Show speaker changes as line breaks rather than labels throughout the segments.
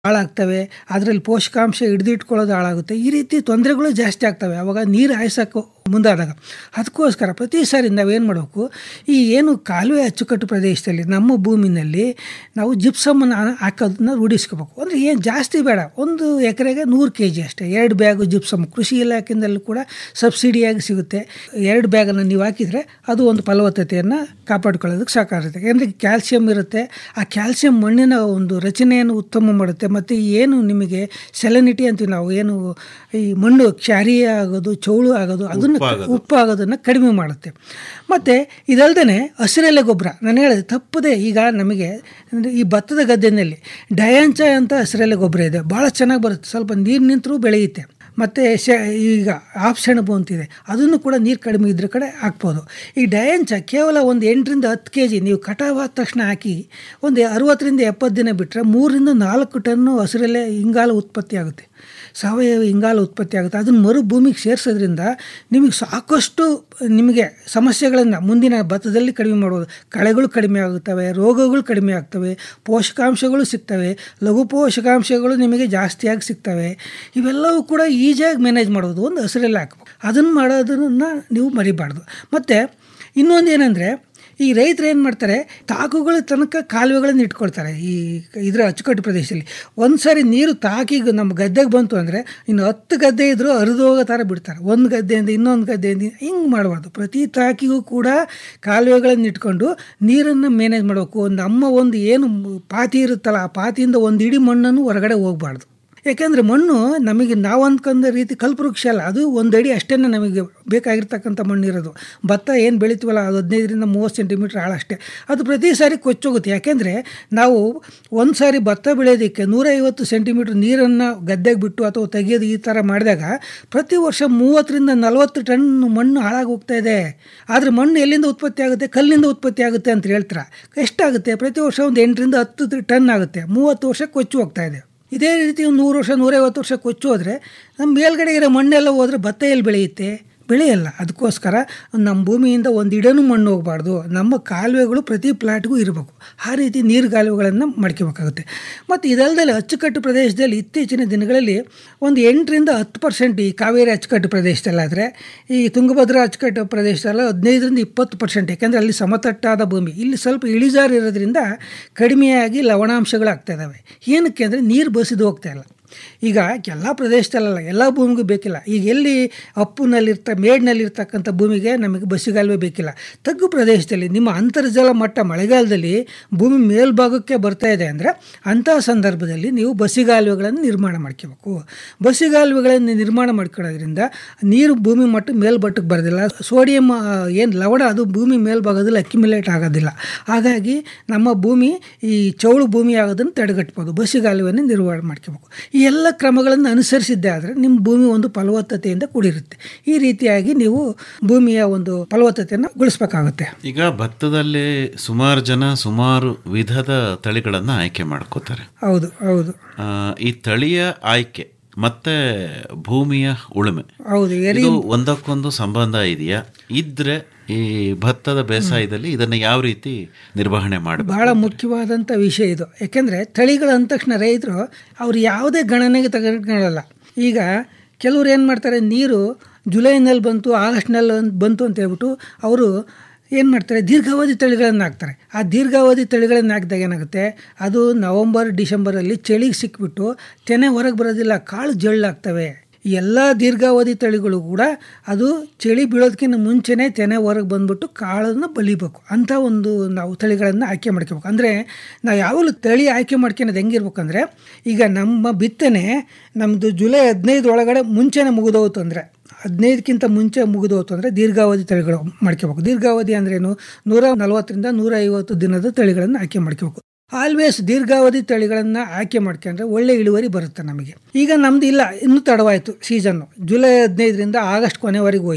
ಹಾಳಾಗ್ತವೆ ಅದರಲ್ಲಿ ಪೋಷಕಾಂಶ ಹಿಡಿದಿಟ್ಕೊಳ್ಳೋದು ಹಾಳಾಗುತ್ತೆ ಈ ರೀತಿ ತೊಂದರೆಗಳು ಜಾಸ್ತಿ ಆಗ್ತವೆ ಅವಾಗ ನೀರು ಹಾಯ್ಸೋಕ್ಕೆ ಮುಂದಾದಾಗ ಅದಕ್ಕೋಸ್ಕರ ಪ್ರತಿ ಸಾರಿ ನಾವೇನು ಮಾಡಬೇಕು ಈ ಏನು ಕಾಲುವೆ ಅಚ್ಚುಕಟ್ಟು ಪ್ರದೇಶದಲ್ಲಿ ನಮ್ಮ ಭೂಮಿನಲ್ಲಿ ನಾವು ಜಿಪ್ಸಮ್ಮನ್ನು ಹಾಕೋದನ್ನ ರೂಢಿಸ್ಕೋಬೇಕು ಅಂದರೆ ಏನು ಜಾಸ್ತಿ ಬೇಡ ಒಂದು ಎಕರೆಗೆ ನೂರು ಕೆ ಜಿ ಅಷ್ಟೇ ಎರಡು ಬ್ಯಾಗು ಜಿಪ್ಸಮ್ ಕೃಷಿ ಇಲಾಖೆಯಿಂದಲೂ ಕೂಡ ಸಬ್ಸಿಡಿಯಾಗಿ ಸಿಗುತ್ತೆ ಎರಡು ಬ್ಯಾಗನ್ನು ನೀವು ಹಾಕಿದರೆ ಅದು ಒಂದು ಫಲವತ್ತತೆಯನ್ನು ಕಾಪಾಡ್ಕೊಳ್ಳೋದಕ್ಕೆ ಸಾಕಾಗುತ್ತೆ ಯಾಕಂದರೆ ಕ್ಯಾಲ್ಸಿಯಂ ಇರುತ್ತೆ ಆ ಕ್ಯಾಲ್ಸಿಯಂ ಮಣ್ಣಿನ ಒಂದು ರಚನೆಯನ್ನು ಉತ್ತಮ ಮಾಡುತ್ತೆ ಮತ್ತು ಏನು ನಿಮಗೆ ಸೆಲೆನಿಟಿ ಅಂತೀವಿ ನಾವು ಏನು ಈ ಮಣ್ಣು ಕ್ಷಾರೀಯ ಆಗೋದು ಚೌಳು ಆಗೋದು ಅದನ್ನು ಉಪ್ಪು ಆಗೋದನ್ನು ಕಡಿಮೆ ಮಾಡುತ್ತೆ ಮತ್ತು ಇದಲ್ದೇ ಹಸಿರೆಲೆ ಗೊಬ್ಬರ ನಾನು ಹೇಳಿದೆ ತಪ್ಪದೆ ಈಗ ನಮಗೆ ಈ ಭತ್ತದ ಗದ್ದೆನಲ್ಲಿ ಡಯಾಂಚ ಅಂತ ಹಸಿರೆಲೆ ಗೊಬ್ಬರ ಇದೆ ಭಾಳ ಚೆನ್ನಾಗಿ ಬರುತ್ತೆ ಸ್ವಲ್ಪ ನೀರು ನಿಂತರೂ ಬೆಳೆಯುತ್ತೆ ಮತ್ತು ಶ ಈಗ ಆಫ್ ಸೆಣಬು ಅಂತಿದೆ ಅದನ್ನು ಕೂಡ ನೀರು ಕಡಿಮೆ ಇದ್ರ ಕಡೆ ಹಾಕ್ಬೋದು ಈ ಡಯಾಂಚ ಕೇವಲ ಒಂದು ಎಂಟರಿಂದ ಹತ್ತು ಕೆ ಜಿ ನೀವು ಕಟಾವಾದ ತಕ್ಷಣ ಹಾಕಿ ಒಂದು ಅರುವತ್ತರಿಂದ ಎಪ್ಪತ್ತು ದಿನ ಬಿಟ್ಟರೆ ಮೂರರಿಂದ ನಾಲ್ಕು ಟನ್ನು ಹಸಿರೆಲೆ ಇಂಗಾಲ ಉತ್ಪತ್ತಿ ಆಗುತ್ತೆ ಸಾವಯವ ಇಂಗಾಲ ಉತ್ಪತ್ತಿ ಆಗುತ್ತೆ ಅದನ್ನು ಮರು ಭೂಮಿಗೆ ಸೇರಿಸೋದ್ರಿಂದ ನಿಮಗೆ ಸಾಕಷ್ಟು ನಿಮಗೆ ಸಮಸ್ಯೆಗಳನ್ನು ಮುಂದಿನ ಭತ್ತದಲ್ಲಿ ಕಡಿಮೆ ಮಾಡ್ಬೋದು ಕಳೆಗಳು ಕಡಿಮೆ ಆಗುತ್ತವೆ ರೋಗಗಳು ಕಡಿಮೆ ಆಗ್ತವೆ ಪೋಷಕಾಂಶಗಳು ಸಿಗ್ತವೆ ಲಘು ಪೋಷಕಾಂಶಗಳು ನಿಮಗೆ ಜಾಸ್ತಿಯಾಗಿ ಸಿಗ್ತವೆ ಇವೆಲ್ಲವೂ ಕೂಡ ಈಸಿಯಾಗಿ ಮ್ಯಾನೇಜ್ ಮಾಡೋದು ಒಂದು ಹಸಿರೆಲ್ಲ ಹಾಕಬೇಕು ಅದನ್ನು ಮಾಡೋದನ್ನು ನೀವು ಮರಿಬಾರ್ದು ಮತ್ತು ಇನ್ನೊಂದು ಏನಂದರೆ ಈ ರೈತರು ಏನು ಮಾಡ್ತಾರೆ ತಾಕುಗಳ ತನಕ ಕಾಲುವೆಗಳನ್ನು ಇಟ್ಕೊಳ್ತಾರೆ ಈ ಇದರ ಅಚ್ಚುಕಟ್ಟು ಪ್ರದೇಶದಲ್ಲಿ ಒಂದು ಸಾರಿ ನೀರು ತಾಕಿಗೆ ನಮ್ಮ ಗದ್ದೆಗೆ ಬಂತು ಅಂದರೆ ಇನ್ನು ಹತ್ತು ಗದ್ದೆ ಇದ್ದರೂ ಹರಿದು ಹೋಗೋ ಥರ ಬಿಡ್ತಾರೆ ಒಂದು ಗದ್ದೆಯಿಂದ ಇನ್ನೊಂದು ಗದ್ದೆಯಿಂದ ಹಿಂಗೆ ಮಾಡಬಾರ್ದು ಪ್ರತಿ ತಾಕಿಗೂ ಕೂಡ ಕಾಲುವೆಗಳನ್ನು ಇಟ್ಕೊಂಡು ನೀರನ್ನು ಮ್ಯಾನೇಜ್ ಮಾಡಬೇಕು ನಮ್ಮ ಒಂದು ಏನು ಪಾತಿ ಇರುತ್ತಲ್ಲ ಆ ಪಾತಿಯಿಂದ ಒಂದು ಇಡೀ ಮಣ್ಣನ್ನು ಹೊರಗಡೆ ಹೋಗಬಾರ್ದು ಯಾಕೆಂದರೆ ಮಣ್ಣು ನಮಗೆ ನಾವು ಅಂದ್ಕೊಂಡ ರೀತಿ ಕಲ್ಪವೃಕ್ಷ ಅಲ್ಲ ಅದು ಒಂದು ಅಡಿ ಅಷ್ಟೇ ನಮಗೆ ಬೇಕಾಗಿರ್ತಕ್ಕಂಥ ಮಣ್ಣು ಇರೋದು ಭತ್ತ ಏನು ಬೆಳಿತೀವಲ್ಲ ಅದು ಹದಿನೈದರಿಂದ ಮೂವತ್ತು ಸೆಂಟಿಮೀಟ್ರ್ ಆಳಷ್ಟೇ ಅದು ಪ್ರತಿ ಸಾರಿ ಕೊಚ್ಚೋಗುತ್ತೆ ಯಾಕೆಂದರೆ ನಾವು ಒಂದು ಸಾರಿ ಭತ್ತ ಬೆಳೆಯೋದಕ್ಕೆ ನೂರೈವತ್ತು ಸೆಂಟಿಮೀಟ್ರ್ ನೀರನ್ನು ಗದ್ದೆಗೆ ಬಿಟ್ಟು ಅಥವಾ ತೆಗೆಯೋದು ಈ ಥರ ಮಾಡಿದಾಗ ಪ್ರತಿ ವರ್ಷ ಮೂವತ್ತರಿಂದ ನಲವತ್ತು ಟನ್ ಮಣ್ಣು ಹಾಳಾಗಿ ಹೋಗ್ತಾ ಇದೆ ಆದರೆ ಮಣ್ಣು ಎಲ್ಲಿಂದ ಉತ್ಪತ್ತಿ ಆಗುತ್ತೆ ಕಲ್ಲಿಂದ ಉತ್ಪತ್ತಿ ಆಗುತ್ತೆ ಅಂತ ಹೇಳ್ತಾರೆ ಎಷ್ಟಾಗುತ್ತೆ ಪ್ರತಿ ವರ್ಷ ಒಂದು ಎಂಟರಿಂದ ಹತ್ತು ಟನ್ ಆಗುತ್ತೆ ಮೂವತ್ತು ವರ್ಷ ಕೊಚ್ಚು ಹೋಗ್ತಾ ಇದೆ ಇದೇ ರೀತಿ ಒಂದು ನೂರು ವರ್ಷ ನೂರೈವತ್ತು ವರ್ಷ ಕೊಚ್ಚು ಹೋದರೆ ನಮ್ಮ ಮೇಲ್ಗಡೆ ಇರೋ ಮಣ್ಣೆಲ್ಲ ಹೋದರೆ ಭತ್ತ ಎಲ್ಲಿ ಬೆಳೆಯುತ್ತೆ ಬೆಳೆಯಲ್ಲ ಅದಕ್ಕೋಸ್ಕರ ನಮ್ಮ ಭೂಮಿಯಿಂದ ಒಂದು ಇಡನು ಮಣ್ಣು ಹೋಗಬಾರ್ದು ನಮ್ಮ ಕಾಲುವೆಗಳು ಪ್ರತಿ ಪ್ಲಾಟ್ಗೂ ಇರಬೇಕು ಆ ರೀತಿ ನೀರು ಕಾಲುವೆಗಳನ್ನು ಮಾಡ್ಕೋಬೇಕಾಗುತ್ತೆ ಮತ್ತು ಇದಲ್ಲದೆ ಅಚ್ಚುಕಟ್ಟು ಪ್ರದೇಶದಲ್ಲಿ ಇತ್ತೀಚಿನ ದಿನಗಳಲ್ಲಿ ಒಂದು ಎಂಟರಿಂದ ಹತ್ತು ಪರ್ಸೆಂಟ್ ಈ ಕಾವೇರಿ ಅಚ್ಚುಕಟ್ಟು ಪ್ರದೇಶದಲ್ಲಾದರೆ ಈ ತುಂಗಭದ್ರಾ ಅಚ್ಚುಕಟ್ಟು ಪ್ರದೇಶದಲ್ಲ ಹದಿನೈದರಿಂದ ಇಪ್ಪತ್ತು ಪರ್ಸೆಂಟ್ ಯಾಕೆಂದರೆ ಅಲ್ಲಿ ಸಮತಟ್ಟಾದ ಭೂಮಿ ಇಲ್ಲಿ ಸ್ವಲ್ಪ ಇಳಿಜಾರು ಇರೋದ್ರಿಂದ ಕಡಿಮೆಯಾಗಿ ಲವಣಾಂಶಗಳಾಗ್ತಾ ಇದ್ದಾವೆ ಏನಕ್ಕೆ ಅಂದರೆ ನೀರು ಬಸಿದು ಹೋಗ್ತಾ ಇಲ್ಲ ಈಗ ಎಲ್ಲ ಪ್ರದೇಶದಲ್ಲ ಎಲ್ಲ ಭೂಮಿಗೂ ಬೇಕಿಲ್ಲ ಈಗ ಎಲ್ಲಿ ಅಪ್ಪುನಲ್ಲಿರ್ತ ಮೇಡ್ನಲ್ಲಿರ್ತಕ್ಕಂಥ ಭೂಮಿಗೆ ನಮಗೆ ಬಸ್ಸಿಗಾಲುವೆ ಬೇಕಿಲ್ಲ ತಗ್ಗು ಪ್ರದೇಶದಲ್ಲಿ ನಿಮ್ಮ ಅಂತರ್ಜಲ ಮಟ್ಟ ಮಳೆಗಾಲದಲ್ಲಿ ಭೂಮಿ ಮೇಲ್ಭಾಗಕ್ಕೆ ಬರ್ತಾ ಇದೆ ಅಂದರೆ ಅಂಥ ಸಂದರ್ಭದಲ್ಲಿ ನೀವು ಬಸ್ಸಿಗಾಲುವೆಗಳನ್ನು ನಿರ್ಮಾಣ ಮಾಡ್ಕೋಬೇಕು ಬಸ್ಸಿಗಾಲುವೆಗಳನ್ನು ನಿರ್ಮಾಣ ಮಾಡ್ಕೊಳ್ಳೋದ್ರಿಂದ ನೀರು ಭೂಮಿ ಮಟ್ಟ ಮೇಲ್ಮಟ್ಟಕ್ಕೆ ಬರೋದಿಲ್ಲ ಸೋಡಿಯಂ ಏನು ಲವಣ ಅದು ಭೂಮಿ ಮೇಲ್ಭಾಗದಲ್ಲಿ ಅಕ್ಯುಮಿಲೇಟ್ ಆಗೋದಿಲ್ಲ ಹಾಗಾಗಿ ನಮ್ಮ ಭೂಮಿ ಈ ಚೌಳು ಭೂಮಿ ಆಗೋದನ್ನು ತಡೆಗಟ್ಬೋದು ಬಸ್ಸಿಗಾಲುವೆಯನ್ನು ನಿರ್ವಹಣೆ ಮಾಡ್ಕೋಬೇಕು ಈ ಎಲ್ಲ ಕ್ರಮಗಳನ್ನು ಅನುಸರಿಸಿದ್ದೆ ಆದರೆ ನಿಮ್ಮ ಭೂಮಿ ಒಂದು ಫಲವತ್ತತೆಯಿಂದ ಕೂಡಿರುತ್ತೆ ಈ ರೀತಿಯಾಗಿ ನೀವು ಭೂಮಿಯ ಒಂದು ಫಲವತ್ತತೆಯನ್ನು ಗೊಳಿಸ್ಬೇಕಾಗುತ್ತೆ
ಈಗ ಭತ್ತದಲ್ಲಿ ಸುಮಾರು ಜನ ಸುಮಾರು ವಿಧದ ತಳಿಗಳನ್ನು ಆಯ್ಕೆ ಮಾಡ್ಕೋತಾರೆ
ಹೌದು ಹೌದು
ಆ, ಈ ತಳಿಯ ಆಯ್ಕೆ ಮತ್ತೆ ಭೂಮಿಯ ಉಳುಮೆ
ಹೌದು ಎರಿ
ಇದು ಒಂದಕ್ಕೊಂದು ಸಂಬಂಧ ಇದೆಯಾ ಇದ್ರೆ ಈ ಭತ್ತದ ಬೇಸಾಯದಲ್ಲಿ ಇದನ್ನ ಯಾವ ರೀತಿ ನಿರ್ವಹಣೆ ಮಾಡಬೇಕು
ಬಹಳ ಮುಖ್ಯವಾದಂಥ ವಿಷಯ ಇದು ಯಾಕೆಂದರೆ ತಳಿಗಳು ಅಂದ ತಕ್ಷಣ ರೈತರು ಅವ್ರು ಯಾವುದೇ ಗಣನೆಗೆ ತೆಗೆದುಕೊಳ್ಳಲ್ಲ ಈಗ ಕೆಲವ್ರು ಏನು ಮಾಡ್ತಾರೆ ನೀರು ಜುಲೈನಲ್ಲಿ ಬಂತು ಆಗಸ್ಟ್ನಲ್ಲಿ ಬಂತು ಅಂತ ಹೇಳ್ಬಿಟ್ಟು ಅವರು ಏನು ಮಾಡ್ತಾರೆ ದೀರ್ಘಾವಧಿ ತಳಿಗಳನ್ನು ಹಾಕ್ತಾರೆ ಆ ದೀರ್ಘಾವಧಿ ತಳಿಗಳನ್ನು ಹಾಕಿದಾಗ ಏನಾಗುತ್ತೆ ಅದು ನವಂಬರ್ ಡಿಸೆಂಬರಲ್ಲಿ ಚಳಿಗೆ ಸಿಕ್ಬಿಟ್ಟು ತೆನೆ ಹೊರಗೆ ಬರೋದಿಲ್ಲ ಕಾಳು ಜಳ್ಳಾಗ್ತವೆ ಈ ಎಲ್ಲ ದೀರ್ಘಾವಧಿ ತಳಿಗಳು ಕೂಡ ಅದು ಚಳಿ ಬೀಳೋದಕ್ಕಿಂತ ಮುಂಚೆನೇ ತೆನೆ ಹೊರಗೆ ಬಂದ್ಬಿಟ್ಟು ಕಾಳನ್ನು ಬಲಿಬೇಕು ಅಂಥ ಒಂದು ನಾವು ತಳಿಗಳನ್ನು ಆಯ್ಕೆ ಮಾಡ್ಕೋಬೇಕು ಅಂದರೆ ನಾವು ಯಾವಾಗಲೂ ತಳಿ ಆಯ್ಕೆ ಮಾಡ್ಕೊಳೋದು ಹೆಂಗಿರ್ಬೇಕಂದ್ರೆ ಈಗ ನಮ್ಮ ಬಿತ್ತನೆ ನಮ್ಮದು ಜುಲೈ ಹದಿನೈದು ಒಳಗಡೆ ಮುಂಚೆನೇ ಮುಗಿದೋಯ್ತು ಅಂದರೆ ಹದಿನೈದಕ್ಕಿಂತ ಮುಂಚೆ ಮುಗಿದೋಯ್ತು ಅಂದರೆ ದೀರ್ಘಾವಧಿ ತಳಿಗಳು ಮಾಡ್ಕೋಬೇಕು ದೀರ್ಘಾವಧಿ ಅಂದ್ರೇನು ನೂರ ನಲವತ್ತರಿಂದ ನೂರ ಐವತ್ತು ದಿನದ ತಳಿಗಳನ್ನು ಆಯ್ಕೆ ಮಾಡ್ಕೋಬೇಕು ಆಲ್ವೇಸ್ ದೀರ್ಘಾವಧಿ ತಳಿಗಳನ್ನು ಆಯ್ಕೆ ಮಾಡ್ಕೊಂಡ್ರೆ ಒಳ್ಳೆ ಇಳುವರಿ ಬರುತ್ತೆ ನಮಗೆ ಈಗ ನಮ್ದು ಇಲ್ಲ ಇನ್ನೂ ತಡವಾಯಿತು ಸೀಸನ್ನು ಜುಲೈ ಹದಿನೈದರಿಂದ ಆಗಸ್ಟ್ ಕೊನೆವರೆಗೂ ಹೋಯಿತು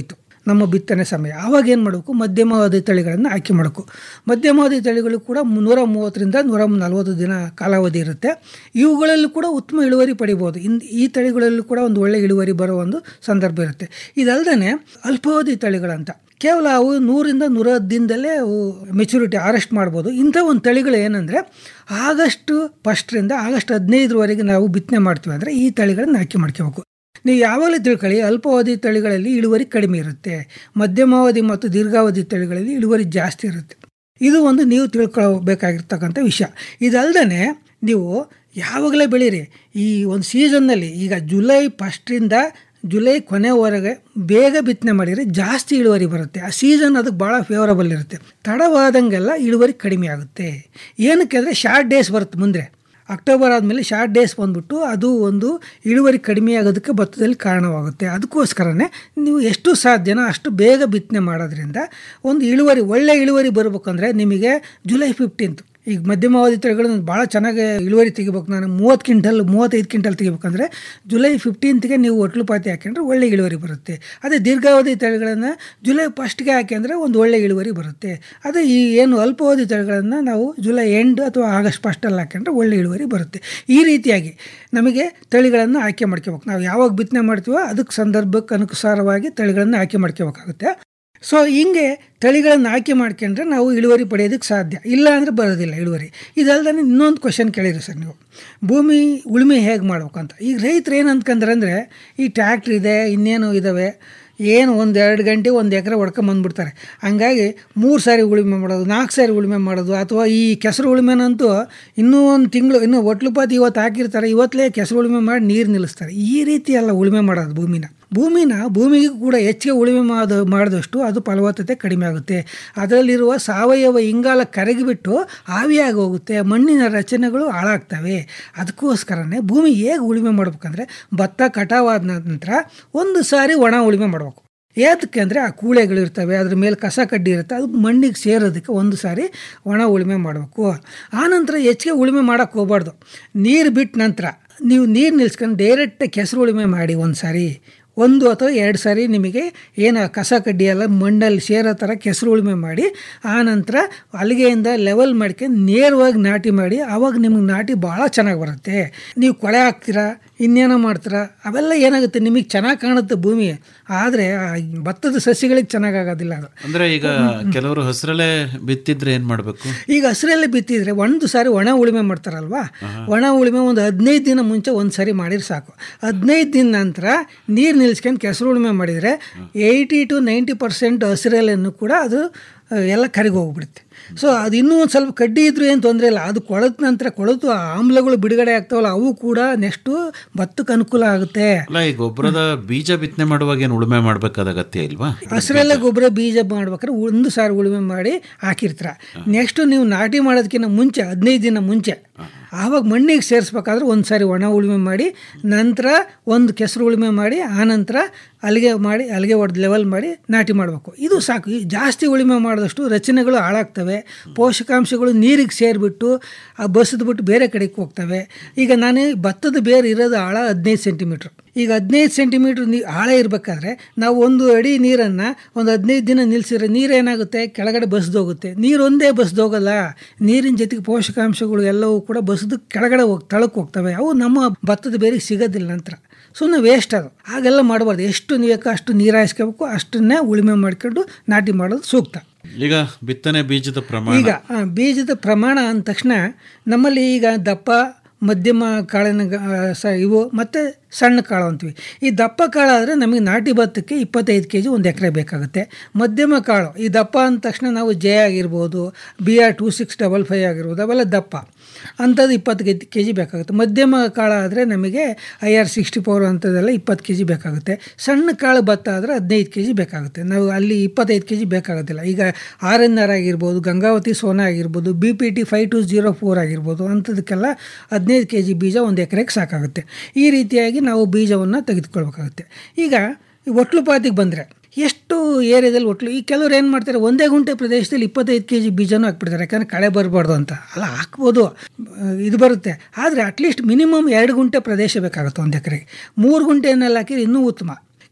ನಮ್ಮ ಬಿತ್ತನೆ ಸಮಯ ಆವಾಗ ಏನು ಮಾಡಬೇಕು ಮಧ್ಯಮಾವಧಿ ತಳಿಗಳನ್ನು ಆಯ್ಕೆ ಮಾಡಬೇಕು ಮಧ್ಯಮಾವಧಿ ತಳಿಗಳು ಕೂಡ ನೂರ ಮೂವತ್ತರಿಂದ ನೂರ ನಲವತ್ತು ದಿನ ಕಾಲಾವಧಿ ಇರುತ್ತೆ ಇವುಗಳಲ್ಲೂ ಕೂಡ ಉತ್ತಮ ಇಳುವರಿ ಪಡಿಬೋದು ಇನ್ ಈ ತಳಿಗಳಲ್ಲೂ ಕೂಡ ಒಂದು ಒಳ್ಳೆ ಇಳುವರಿ ಬರೋ ಒಂದು ಸಂದರ್ಭ ಇರುತ್ತೆ ಇದಲ್ಲದೆ ಅಲ್ಪಾವಧಿ ತಳಿಗಳಂತ ಕೇವಲ ಅವು ನೂರಿಂದ ನೂರ ಹತ್ತು ದಿನದಲ್ಲೇ ಅವು ಮೆಚುರಿಟಿ ಅರೆಸ್ಟ್ ಮಾಡ್ಬೋದು ಇಂಥ ಒಂದು ತಳಿಗಳು ಏನಂದರೆ ಆಗಸ್ಟ್ ಫಸ್ಟ್ರಿಂದ ಆಗಸ್ಟ್ ಹದಿನೈದರವರೆಗೆ ನಾವು ಬಿತ್ತನೆ ಮಾಡ್ತೀವಿ ಅಂದರೆ ಈ ತಳಿಗಳನ್ನ ಆಯ್ಕೆ ಮಾಡ್ಕೋಬೇಕು ನೀವು ಯಾವಾಗಲೂ ತಿಳ್ಕೊಳ್ಳಿ ಅಲ್ಪಾವಧಿ ತಳಿಗಳಲ್ಲಿ ಇಳುವರಿ ಕಡಿಮೆ ಇರುತ್ತೆ ಮಧ್ಯಮಾವಧಿ ಮತ್ತು ದೀರ್ಘಾವಧಿ ತಳಿಗಳಲ್ಲಿ ಇಳುವರಿ ಜಾಸ್ತಿ ಇರುತ್ತೆ ಇದು ಒಂದು ನೀವು ತಿಳ್ಕೊಳ್ಬೇಕಾಗಿರ್ತಕ್ಕಂಥ ವಿಷಯ ಇದಲ್ದೇ ನೀವು ಯಾವಾಗಲೇ ಬೆಳೀರಿ ಈ ಒಂದು ಸೀಸನ್ನಲ್ಲಿ ಈಗ ಜುಲೈ ಫಸ್ಟ್ರಿಂದ ಜುಲೈ ಕೊನೆವರೆಗೆ ಬೇಗ ಬಿತ್ತನೆ ಮಾಡಿದರೆ ಜಾಸ್ತಿ ಇಳುವರಿ ಬರುತ್ತೆ ಆ ಸೀಸನ್ ಅದಕ್ಕೆ ಭಾಳ ಫೇವರಬಲ್ ಇರುತ್ತೆ ತಡವಾದಂಗೆಲ್ಲ ಇಳುವರಿ ಕಡಿಮೆ ಆಗುತ್ತೆ ಏನಕ್ಕೆ ಅಂದರೆ ಶಾರ್ಟ್ ಡೇಸ್ ಬರುತ್ತೆ ಮುಂದೆ ಅಕ್ಟೋಬರ್ ಆದಮೇಲೆ ಶಾರ್ಟ್ ಡೇಸ್ ಬಂದ್ಬಿಟ್ಟು ಅದು ಒಂದು ಇಳುವರಿ ಕಡಿಮೆ ಆಗೋದಕ್ಕೆ ಭತ್ತದಲ್ಲಿ ಕಾರಣವಾಗುತ್ತೆ ಅದಕ್ಕೋಸ್ಕರನೇ ನೀವು ಎಷ್ಟು ಸಾಧ್ಯನೋ ಅಷ್ಟು ಬೇಗ ಬಿತ್ತನೆ ಮಾಡೋದ್ರಿಂದ ಒಂದು ಇಳುವರಿ ಒಳ್ಳೆ ಇಳುವರಿ ಬರಬೇಕಂದ್ರೆ ನಿಮಗೆ ಜುಲೈ ಫಿಫ್ಟೀನ್ತ್ ಈಗ ಮಧ್ಯಮಾವಧಿ ತಳಿಗಳನ್ನು ಭಾಳ ಚೆನ್ನಾಗಿ ಇಳುವರಿ ತೆಗಿಬೇಕು ನಾನು ಮೂವತ್ತು ಕ್ವಿಂಟಲ್ ಮೂವತ್ತೈದು ಕ್ವಿಂಟಲ್ ತೆಗಿಬೇಕಂದ್ರೆ ಜುಲೈ ಫಿಫ್ಟೀನ್ತ್ಗೆ ನೀವು ಒಟ್ಲು ಪಾತಿ ಹಾಕೊಂಡ್ರೆ ಒಳ್ಳೆ ಇಳುವರಿ ಬರುತ್ತೆ ಅದೇ ದೀರ್ಘಾವಧಿ ತಳಿಗಳನ್ನು ಜುಲೈ ಫಸ್ಟ್ಗೆ ಹಾಕಿದ್ರೆ ಒಂದು ಒಳ್ಳೆ ಇಳುವರಿ ಬರುತ್ತೆ ಅದೇ ಈ ಏನು ಅಲ್ಪಾವಧಿ ತಳಿಗಳನ್ನು ನಾವು ಜುಲೈ ಎಂಡ್ ಅಥವಾ ಆಗಸ್ಟ್ ಫಸ್ಟಲ್ಲಿ ಹಾಕೊಂಡ್ರೆ ಒಳ್ಳೆ ಇಳುವರಿ ಬರುತ್ತೆ ಈ ರೀತಿಯಾಗಿ ನಮಗೆ ತಳಿಗಳನ್ನು ಆಯ್ಕೆ ಮಾಡ್ಕೋಬೇಕು ನಾವು ಯಾವಾಗ ಬಿತ್ತನೆ ಮಾಡ್ತೀವೋ ಅದಕ್ಕೆ ಸಂದರ್ಭಕ್ಕೆ ಅನುಸಾರವಾಗಿ ತಳಿಗಳನ್ನು ಆಯ್ಕೆ ಮಾಡ್ಕೋಬೇಕಾಗುತ್ತೆ ಸೊ ಹಿಂಗೆ ತಳಿಗಳನ್ನು ಆಯ್ಕೆ ಮಾಡ್ಕೊಂಡ್ರೆ ನಾವು ಇಳುವರಿ ಪಡೆಯೋದಕ್ಕೆ ಸಾಧ್ಯ ಇಲ್ಲ ಅಂದರೆ ಬರೋದಿಲ್ಲ ಇಳುವರಿ ಇದಲ್ದೇ ಇನ್ನೊಂದು ಕ್ವಶನ್ ಕೇಳಿರಿ ಸರ್ ನೀವು ಭೂಮಿ ಉಳುಮೆ ಹೇಗೆ ಮಾಡ್ಬೇಕು ಅಂತ ಈಗ ರೈತರು ಏನು ಅಂದ್ಕೊಂಡ್ರೆ ಅಂದರೆ ಈ ಟ್ಯಾಕ್ಟ್ರ್ ಇದೆ ಇನ್ನೇನು ಇದ್ದಾವೆ ಏನು ಒಂದು ಎರಡು ಗಂಟೆ ಒಂದು ಎಕರೆ ಹೊಡ್ಕೊಂಬಂದ್ಬಿಡ್ತಾರೆ ಹಂಗಾಗಿ ಮೂರು ಸಾರಿ ಉಳುಮೆ ಮಾಡೋದು ನಾಲ್ಕು ಸಾರಿ ಉಳುಮೆ ಮಾಡೋದು ಅಥವಾ ಈ ಕೆಸರು ಉಳುಮೆನಂತೂ ಇನ್ನೂ ಒಂದು ತಿಂಗಳು ಇನ್ನೂ ಒಟ್ಲುಪಾತಿ ಇವತ್ತು ಹಾಕಿರ್ತಾರೆ ಇವತ್ತಲೇ ಕೆಸರು ಉಳುಮೆ ಮಾಡಿ ನೀರು ನಿಲ್ಲಿಸ್ತಾರೆ ಈ ರೀತಿ ಎಲ್ಲ ಉಳುಮೆ ಮಾಡೋದು ಭೂಮಿನ ಭೂಮಿನ ಭೂಮಿಗೆ ಕೂಡ ಹೆಚ್ಚಿಗೆ ಉಳುಮೆ ಮಾಡ ಮಾಡಿದಷ್ಟು ಅದು ಫಲವತ್ತತೆ ಕಡಿಮೆ ಆಗುತ್ತೆ ಅದರಲ್ಲಿರುವ ಸಾವಯವ ಇಂಗಾಲ ಕರಗಿಬಿಟ್ಟು ಆವಿಯಾಗಿ ಹೋಗುತ್ತೆ ಮಣ್ಣಿನ ರಚನೆಗಳು ಹಾಳಾಗ್ತವೆ ಅದಕ್ಕೋಸ್ಕರನೇ ಭೂಮಿ ಹೇಗೆ ಉಳುಮೆ ಮಾಡ್ಬೇಕಂದ್ರೆ ಭತ್ತ ಕಟಾವಾದ ನಂತರ ಒಂದು ಸಾರಿ ಒಣ ಉಳುಮೆ ಮಾಡಬೇಕು ಏತಕ್ಕೆ ಅಂದರೆ ಆ ಕೂಳೆಗಳಿರ್ತವೆ ಅದ್ರ ಮೇಲೆ ಕಸ ಕಡ್ಡಿ ಇರುತ್ತೆ ಅದು ಮಣ್ಣಿಗೆ ಸೇರೋದಕ್ಕೆ ಒಂದು ಸಾರಿ ಒಣ ಉಳುಮೆ ಮಾಡಬೇಕು ಆನಂತರ ಹೆಚ್ಚಿಗೆ ಉಳುಮೆ ಮಾಡೋಕ್ಕೆ ಹೋಗ್ಬಾರ್ದು ನೀರು ಬಿಟ್ಟ ನಂತರ ನೀವು ನೀರು ನಿಲ್ಸ್ಕೊಂಡು ಡೈರೆಕ್ಟ್ ಕೆಸರು ಉಳುಮೆ ಮಾಡಿ ಒಂದು ಸಾರಿ ಒಂದು ಅಥವಾ ಎರಡು ಸಾರಿ ನಿಮಗೆ ಏನು ಕಸ ಕಡ್ಡಿ ಎಲ್ಲ ಮಣ್ಣಲ್ಲಿ ಸೇರೋ ಥರ ಕೆಸರು ಉಳುಮೆ ಮಾಡಿ ಆನಂತರ ಅಲ್ಲಿಗೆಯಿಂದ ಲೆವೆಲ್ ಮಾಡ್ಕೊಂಡು ನೇರವಾಗಿ ನಾಟಿ ಮಾಡಿ ಆವಾಗ ನಿಮಗೆ ನಾಟಿ ಭಾಳ ಚೆನ್ನಾಗಿ ಬರುತ್ತೆ ನೀವು ಕೊಳೆ ಹಾಕ್ತೀರಾ ಇನ್ನೇನೋ ಮಾಡ್ತೀರಾ ಅವೆಲ್ಲ ಏನಾಗುತ್ತೆ ನಿಮಗೆ ಚೆನ್ನಾಗಿ ಕಾಣುತ್ತೆ ಭೂಮಿ ಆದರೆ ಭತ್ತದ ಸಸಿಗಳಿಗೆ ಚೆನ್ನಾಗಾಗೋದಿಲ್ಲ ಅದು
ಅಂದ್ರೆ ಈಗ ಕೆಲವರು ಹಸಿರಲ್ಲೇ ಬಿತ್ತಿದ್ರೆ ಏನ್ ಮಾಡ್ಬೇಕು
ಈಗ ಹಸಿರಲ್ಲಿ ಬಿತ್ತಿದ್ರೆ ಒಂದು ಸಾರಿ ಒಣ ಉಳುಮೆ ಮಾಡ್ತಾರಲ್ವಾ ಒಣ ಉಳುಮೆ ಒಂದು ಹದಿನೈದು ದಿನ ಮುಂಚೆ ಒಂದು ಸಾರಿ ಮಾಡಿದ್ರೆ ಸಾಕು ಹದಿನೈದು ದಿನ ನಂತರ ನೀರು ನಿಲ್ಸ್ಕೊಂಡು ಕೆಸರು ಉಳುಮೆ ಮಾಡಿದರೆ ಏಯ್ಟಿ ಟು ನೈಂಟಿ ಪರ್ಸೆಂಟ್ ಹಸಿರಲ್ಲನ್ನು ಕೂಡ ಅದು ಆ, ಎಲ್ಲ ಕರಗಿ ಹೋಗ್ಬಿಡುತ್ತೆ ಸೊ ಅದು ಇನ್ನೂ ಒಂದು ಸ್ವಲ್ಪ ಕಡ್ಡಿ ಇದ್ರೂ ಏನು ತೊಂದರೆ ಇಲ್ಲ ಅದು ಕೊಳೆತ ನಂತರ ಕೊಳೆತು ಆ ಆಮ್ಲಗಳು ಬಿಡುಗಡೆ ಆಗ್ತಾವಲ್ಲ ಅವು ಕೂಡ ನೆಕ್ಸ್ಟು ಭತ್ತಕ್ಕೆ ಅನುಕೂಲ ಆಗುತ್ತೆ
ಅಲ್ಲ ಈ ಗೊಬ್ಬರದ ಬೀಜ ಬಿತ್ತನೆ ಮಾಡುವಾಗ ಏನು ಉಳುಮೆ ಮಾಡ್ಬೇಕಾದ ಅಗತ್ಯ ಇಲ್ವಾ
ಹಸಿರೆಲ್ಲ ಗೊಬ್ಬರ ಬೀಜ ಮಾಡ್ಬೇಕಾದ್ರೆ ಒಂದು ಸಾರಿ ಉಳುಮೆ ಮಾಡಿ ಹಾಕಿರ್ತೀರ ನೆಕ್ಸ್ಟ್ ನೀವು ನಾಟಿ ಮಾಡೋದಕ್ಕಿಂತ ಮುಂಚೆ ಹದಿನೈದು ದಿನ ಮುಂಚೆ ಆವಾಗ ಮಣ್ಣಿಗೆ ಸೇರಿಸ್ಬೇಕಾದ್ರೆ ಒಂದು ಸಾರಿ ಒಣ ಉಳುಮೆ ಮಾಡಿ ನಂತರ ಒಂದು ಕೆಸರು ಉಳುಮೆ ಮಾಡಿ ಆನಂತರ ಅಲ್ಲಿಗೆ ಮಾಡಿ ಅಲ್ಲಿಗೆ ಹೊಡೆದು ಲೆವೆಲ್ ಮಾಡಿ ನಾಟಿ ಮಾಡಬೇಕು ಇದು ಸಾಕು ಈ ಜಾಸ್ತಿ ಉಳುಮೆ ಮಾಡಿದಷ್ಟು ರಚನೆಗಳು ಹಾಳಾಗ್ತವೆ ಪೋಷಕಾಂಶಗಳು ನೀರಿಗೆ ಸೇರಿಬಿಟ್ಟು ಆ ಬಸಿದ್ಬಿಟ್ಟು ಬೇರೆ ಕಡೆಗೆ ಹೋಗ್ತವೆ ಈಗ ನಾನು ಭತ್ತದ ಬೇರು ಇರೋದು ಆಳ ಹದಿನೈದು ಸೆಂಟಿಮೀಟ್ರ್ ಈಗ ಹದಿನೈದು ಸೆಂಟಿಮೀಟ್ರ್ ನೀ ಆಳ ಇರಬೇಕಾದ್ರೆ ನಾವು ಒಂದು ಅಡಿ ನೀರನ್ನು ಒಂದು ಹದಿನೈದು ದಿನ ನಿಲ್ಲಿಸಿದ್ರೆ ನೀರೇನಾಗುತ್ತೆ ಕೆಳಗಡೆ ಬಸ್ದೋಗುತ್ತೆ ನೀರು ಒಂದೇ ಬಸ್ದೋಗಲ್ಲ ನೀರಿನ ಜೊತೆಗೆ ಪೋಷಕಾಂಶಗಳು ಎಲ್ಲವೂ ಕೂಡ ಬಸ್ದು ಕೆಳಗಡೆ ಹೋಗಿ ತಳಕ್ಕೆ ಹೋಗ್ತವೆ ಅವು ನಮ್ಮ ಭತ್ತದ ಬೇರಿಗೆ ಸಿಗೋದಿಲ್ಲ ನಂತರ ಸುಮ್ಮನೆ ವೇಸ್ಟ್ ಅದು ಹಾಗೆಲ್ಲ ಮಾಡಬಾರ್ದು ಎಷ್ಟು ನೀರಕ್ಕೆ ಅಷ್ಟು ನೀರು ಹಾಯಿಸ್ಕೋಬೇಕು ಅಷ್ಟನ್ನೇ ಉಳುಮೆ ಮಾಡ್ಕೊಂಡು ನಾಟಿ ಮಾಡೋದು ಸೂಕ್ತ
ಈಗ ಬಿತ್ತನೆ ಬೀಜದ ಪ್ರಮಾಣ
ಈಗ ಆ, ಬೀಜದ ಪ್ರಮಾಣ ಅಂದ ತಕ್ಷಣ ನಮ್ಮಲ್ಲಿ ಈಗ ದಪ್ಪ ಮಧ್ಯಮ ಕಾಳಿನ ಗ- ಆ, ಸ ಇವು ಮತ್ತು ಸಣ್ಣ ಕಾಳು ಅಂತೀವಿ ಈ ದಪ್ಪ ಕಾಳು ಆದರೆ ನಮಗೆ ನಾಟಿ ಭತ್ತಕ್ಕೆ ಇಪ್ಪತ್ತೈದು ಕೆ ಜಿ ಒಂದು ಎಕರೆ ಬೇಕಾಗುತ್ತೆ ಮಧ್ಯಮ ಕಾಳು ಈ ದಪ್ಪ ಅಂದ ತಕ್ಷಣ ನಾವು ಜೆ ಆಗಿರ್ಬೋದು B R two six double five ಆಗಿರ್ಬೋದು ಅವೆಲ್ಲ ದಪ್ಪ ಅಂಥದ್ದು ಇಪ್ಪತ್ತೈದು ಕೆ ಜಿ ಬೇಕಾಗುತ್ತೆ ಮಧ್ಯಮ ಕಾಳು ಆದರೆ ನಮಗೆ ಐ ಆರ್ ಸಿಕ್ಸ್ಟಿ ಫೋರ್ ಅಂಥದ್ದೆಲ್ಲ ಇಪ್ಪತ್ತು ಕೆ ಜಿ ಬೇಕಾಗುತ್ತೆ ಸಣ್ಣ ಕಾಳು ಭತ್ತ ಆದರೆ ಹದಿನೈದು ಕೆ ಜಿ ಬೇಕಾಗುತ್ತೆ ನಾವು ಅಲ್ಲಿ ಇಪ್ಪತ್ತೈದು ಕೆ ಜಿ ಬೇಕಾಗೋದಿಲ್ಲ ಈಗ ಆರ್ ಎನ್ ಆರ್ ಆಗಿರ್ಬೋದು ಗಂಗಾವತಿ ಸೋನಾ ಆಗಿರ್ಬೋದು B P T five two zero four ಆಗಿರ್ಬೋದು ಅಂಥದಕ್ಕೆಲ್ಲ ಹದಿನೈದು ಕೆ ಜಿ ಬೀಜ ಒಂದು ಎಕರೆಗೆ ಸಾಕಾಗುತ್ತೆ ಈ ರೀತಿಯಾಗಿ ನಾವು ಬೀಜವನ್ನು ತೆಗೆದುಕೊಳ್ಬೇಕಾಗುತ್ತೆ ಈಗ ಈ ಒಟ್ಲುಪಾತಿಗೆ ಬಂದರೆ ಎಷ್ಟು ಏರಿಯಾದಲ್ಲಿ ಒಟ್ಲು ಈ ಕೆಲವ್ರು ಏನು ಮಾಡ್ತಾರೆ ಒಂದೇ ಗುಂಟೆ ಪ್ರದೇಶದಲ್ಲಿ ಇಪ್ಪತ್ತೈದು ಕೆ ಜಿ ಬೀಜನೂ ಹಾಕ್ಬಿಡ್ತಾರೆ ಯಾಕಂದರೆ ಕಳೆ ಬರಬಾರ್ದು ಅಂತ ಅಲ್ಲ ಹಾಕ್ಬೋದು ಆ, ಇದು ಬರುತ್ತೆ ಆದರೆ ಅಟ್ಲೀಸ್ಟ್ ಮಿನಿಮಮ್ ಎರಡು ಗುಂಟೆ ಪ್ರದೇಶ ಬೇಕಾಗುತ್ತೆ ಒಂದು ಎಕರೆಗೆ ಮೂರು ಗುಂಟೆಯನ್ನೆಲ್ಲ ಹಾಕಿದ್ರೆ ಇನ್ನೂ ಉತ್ತಮ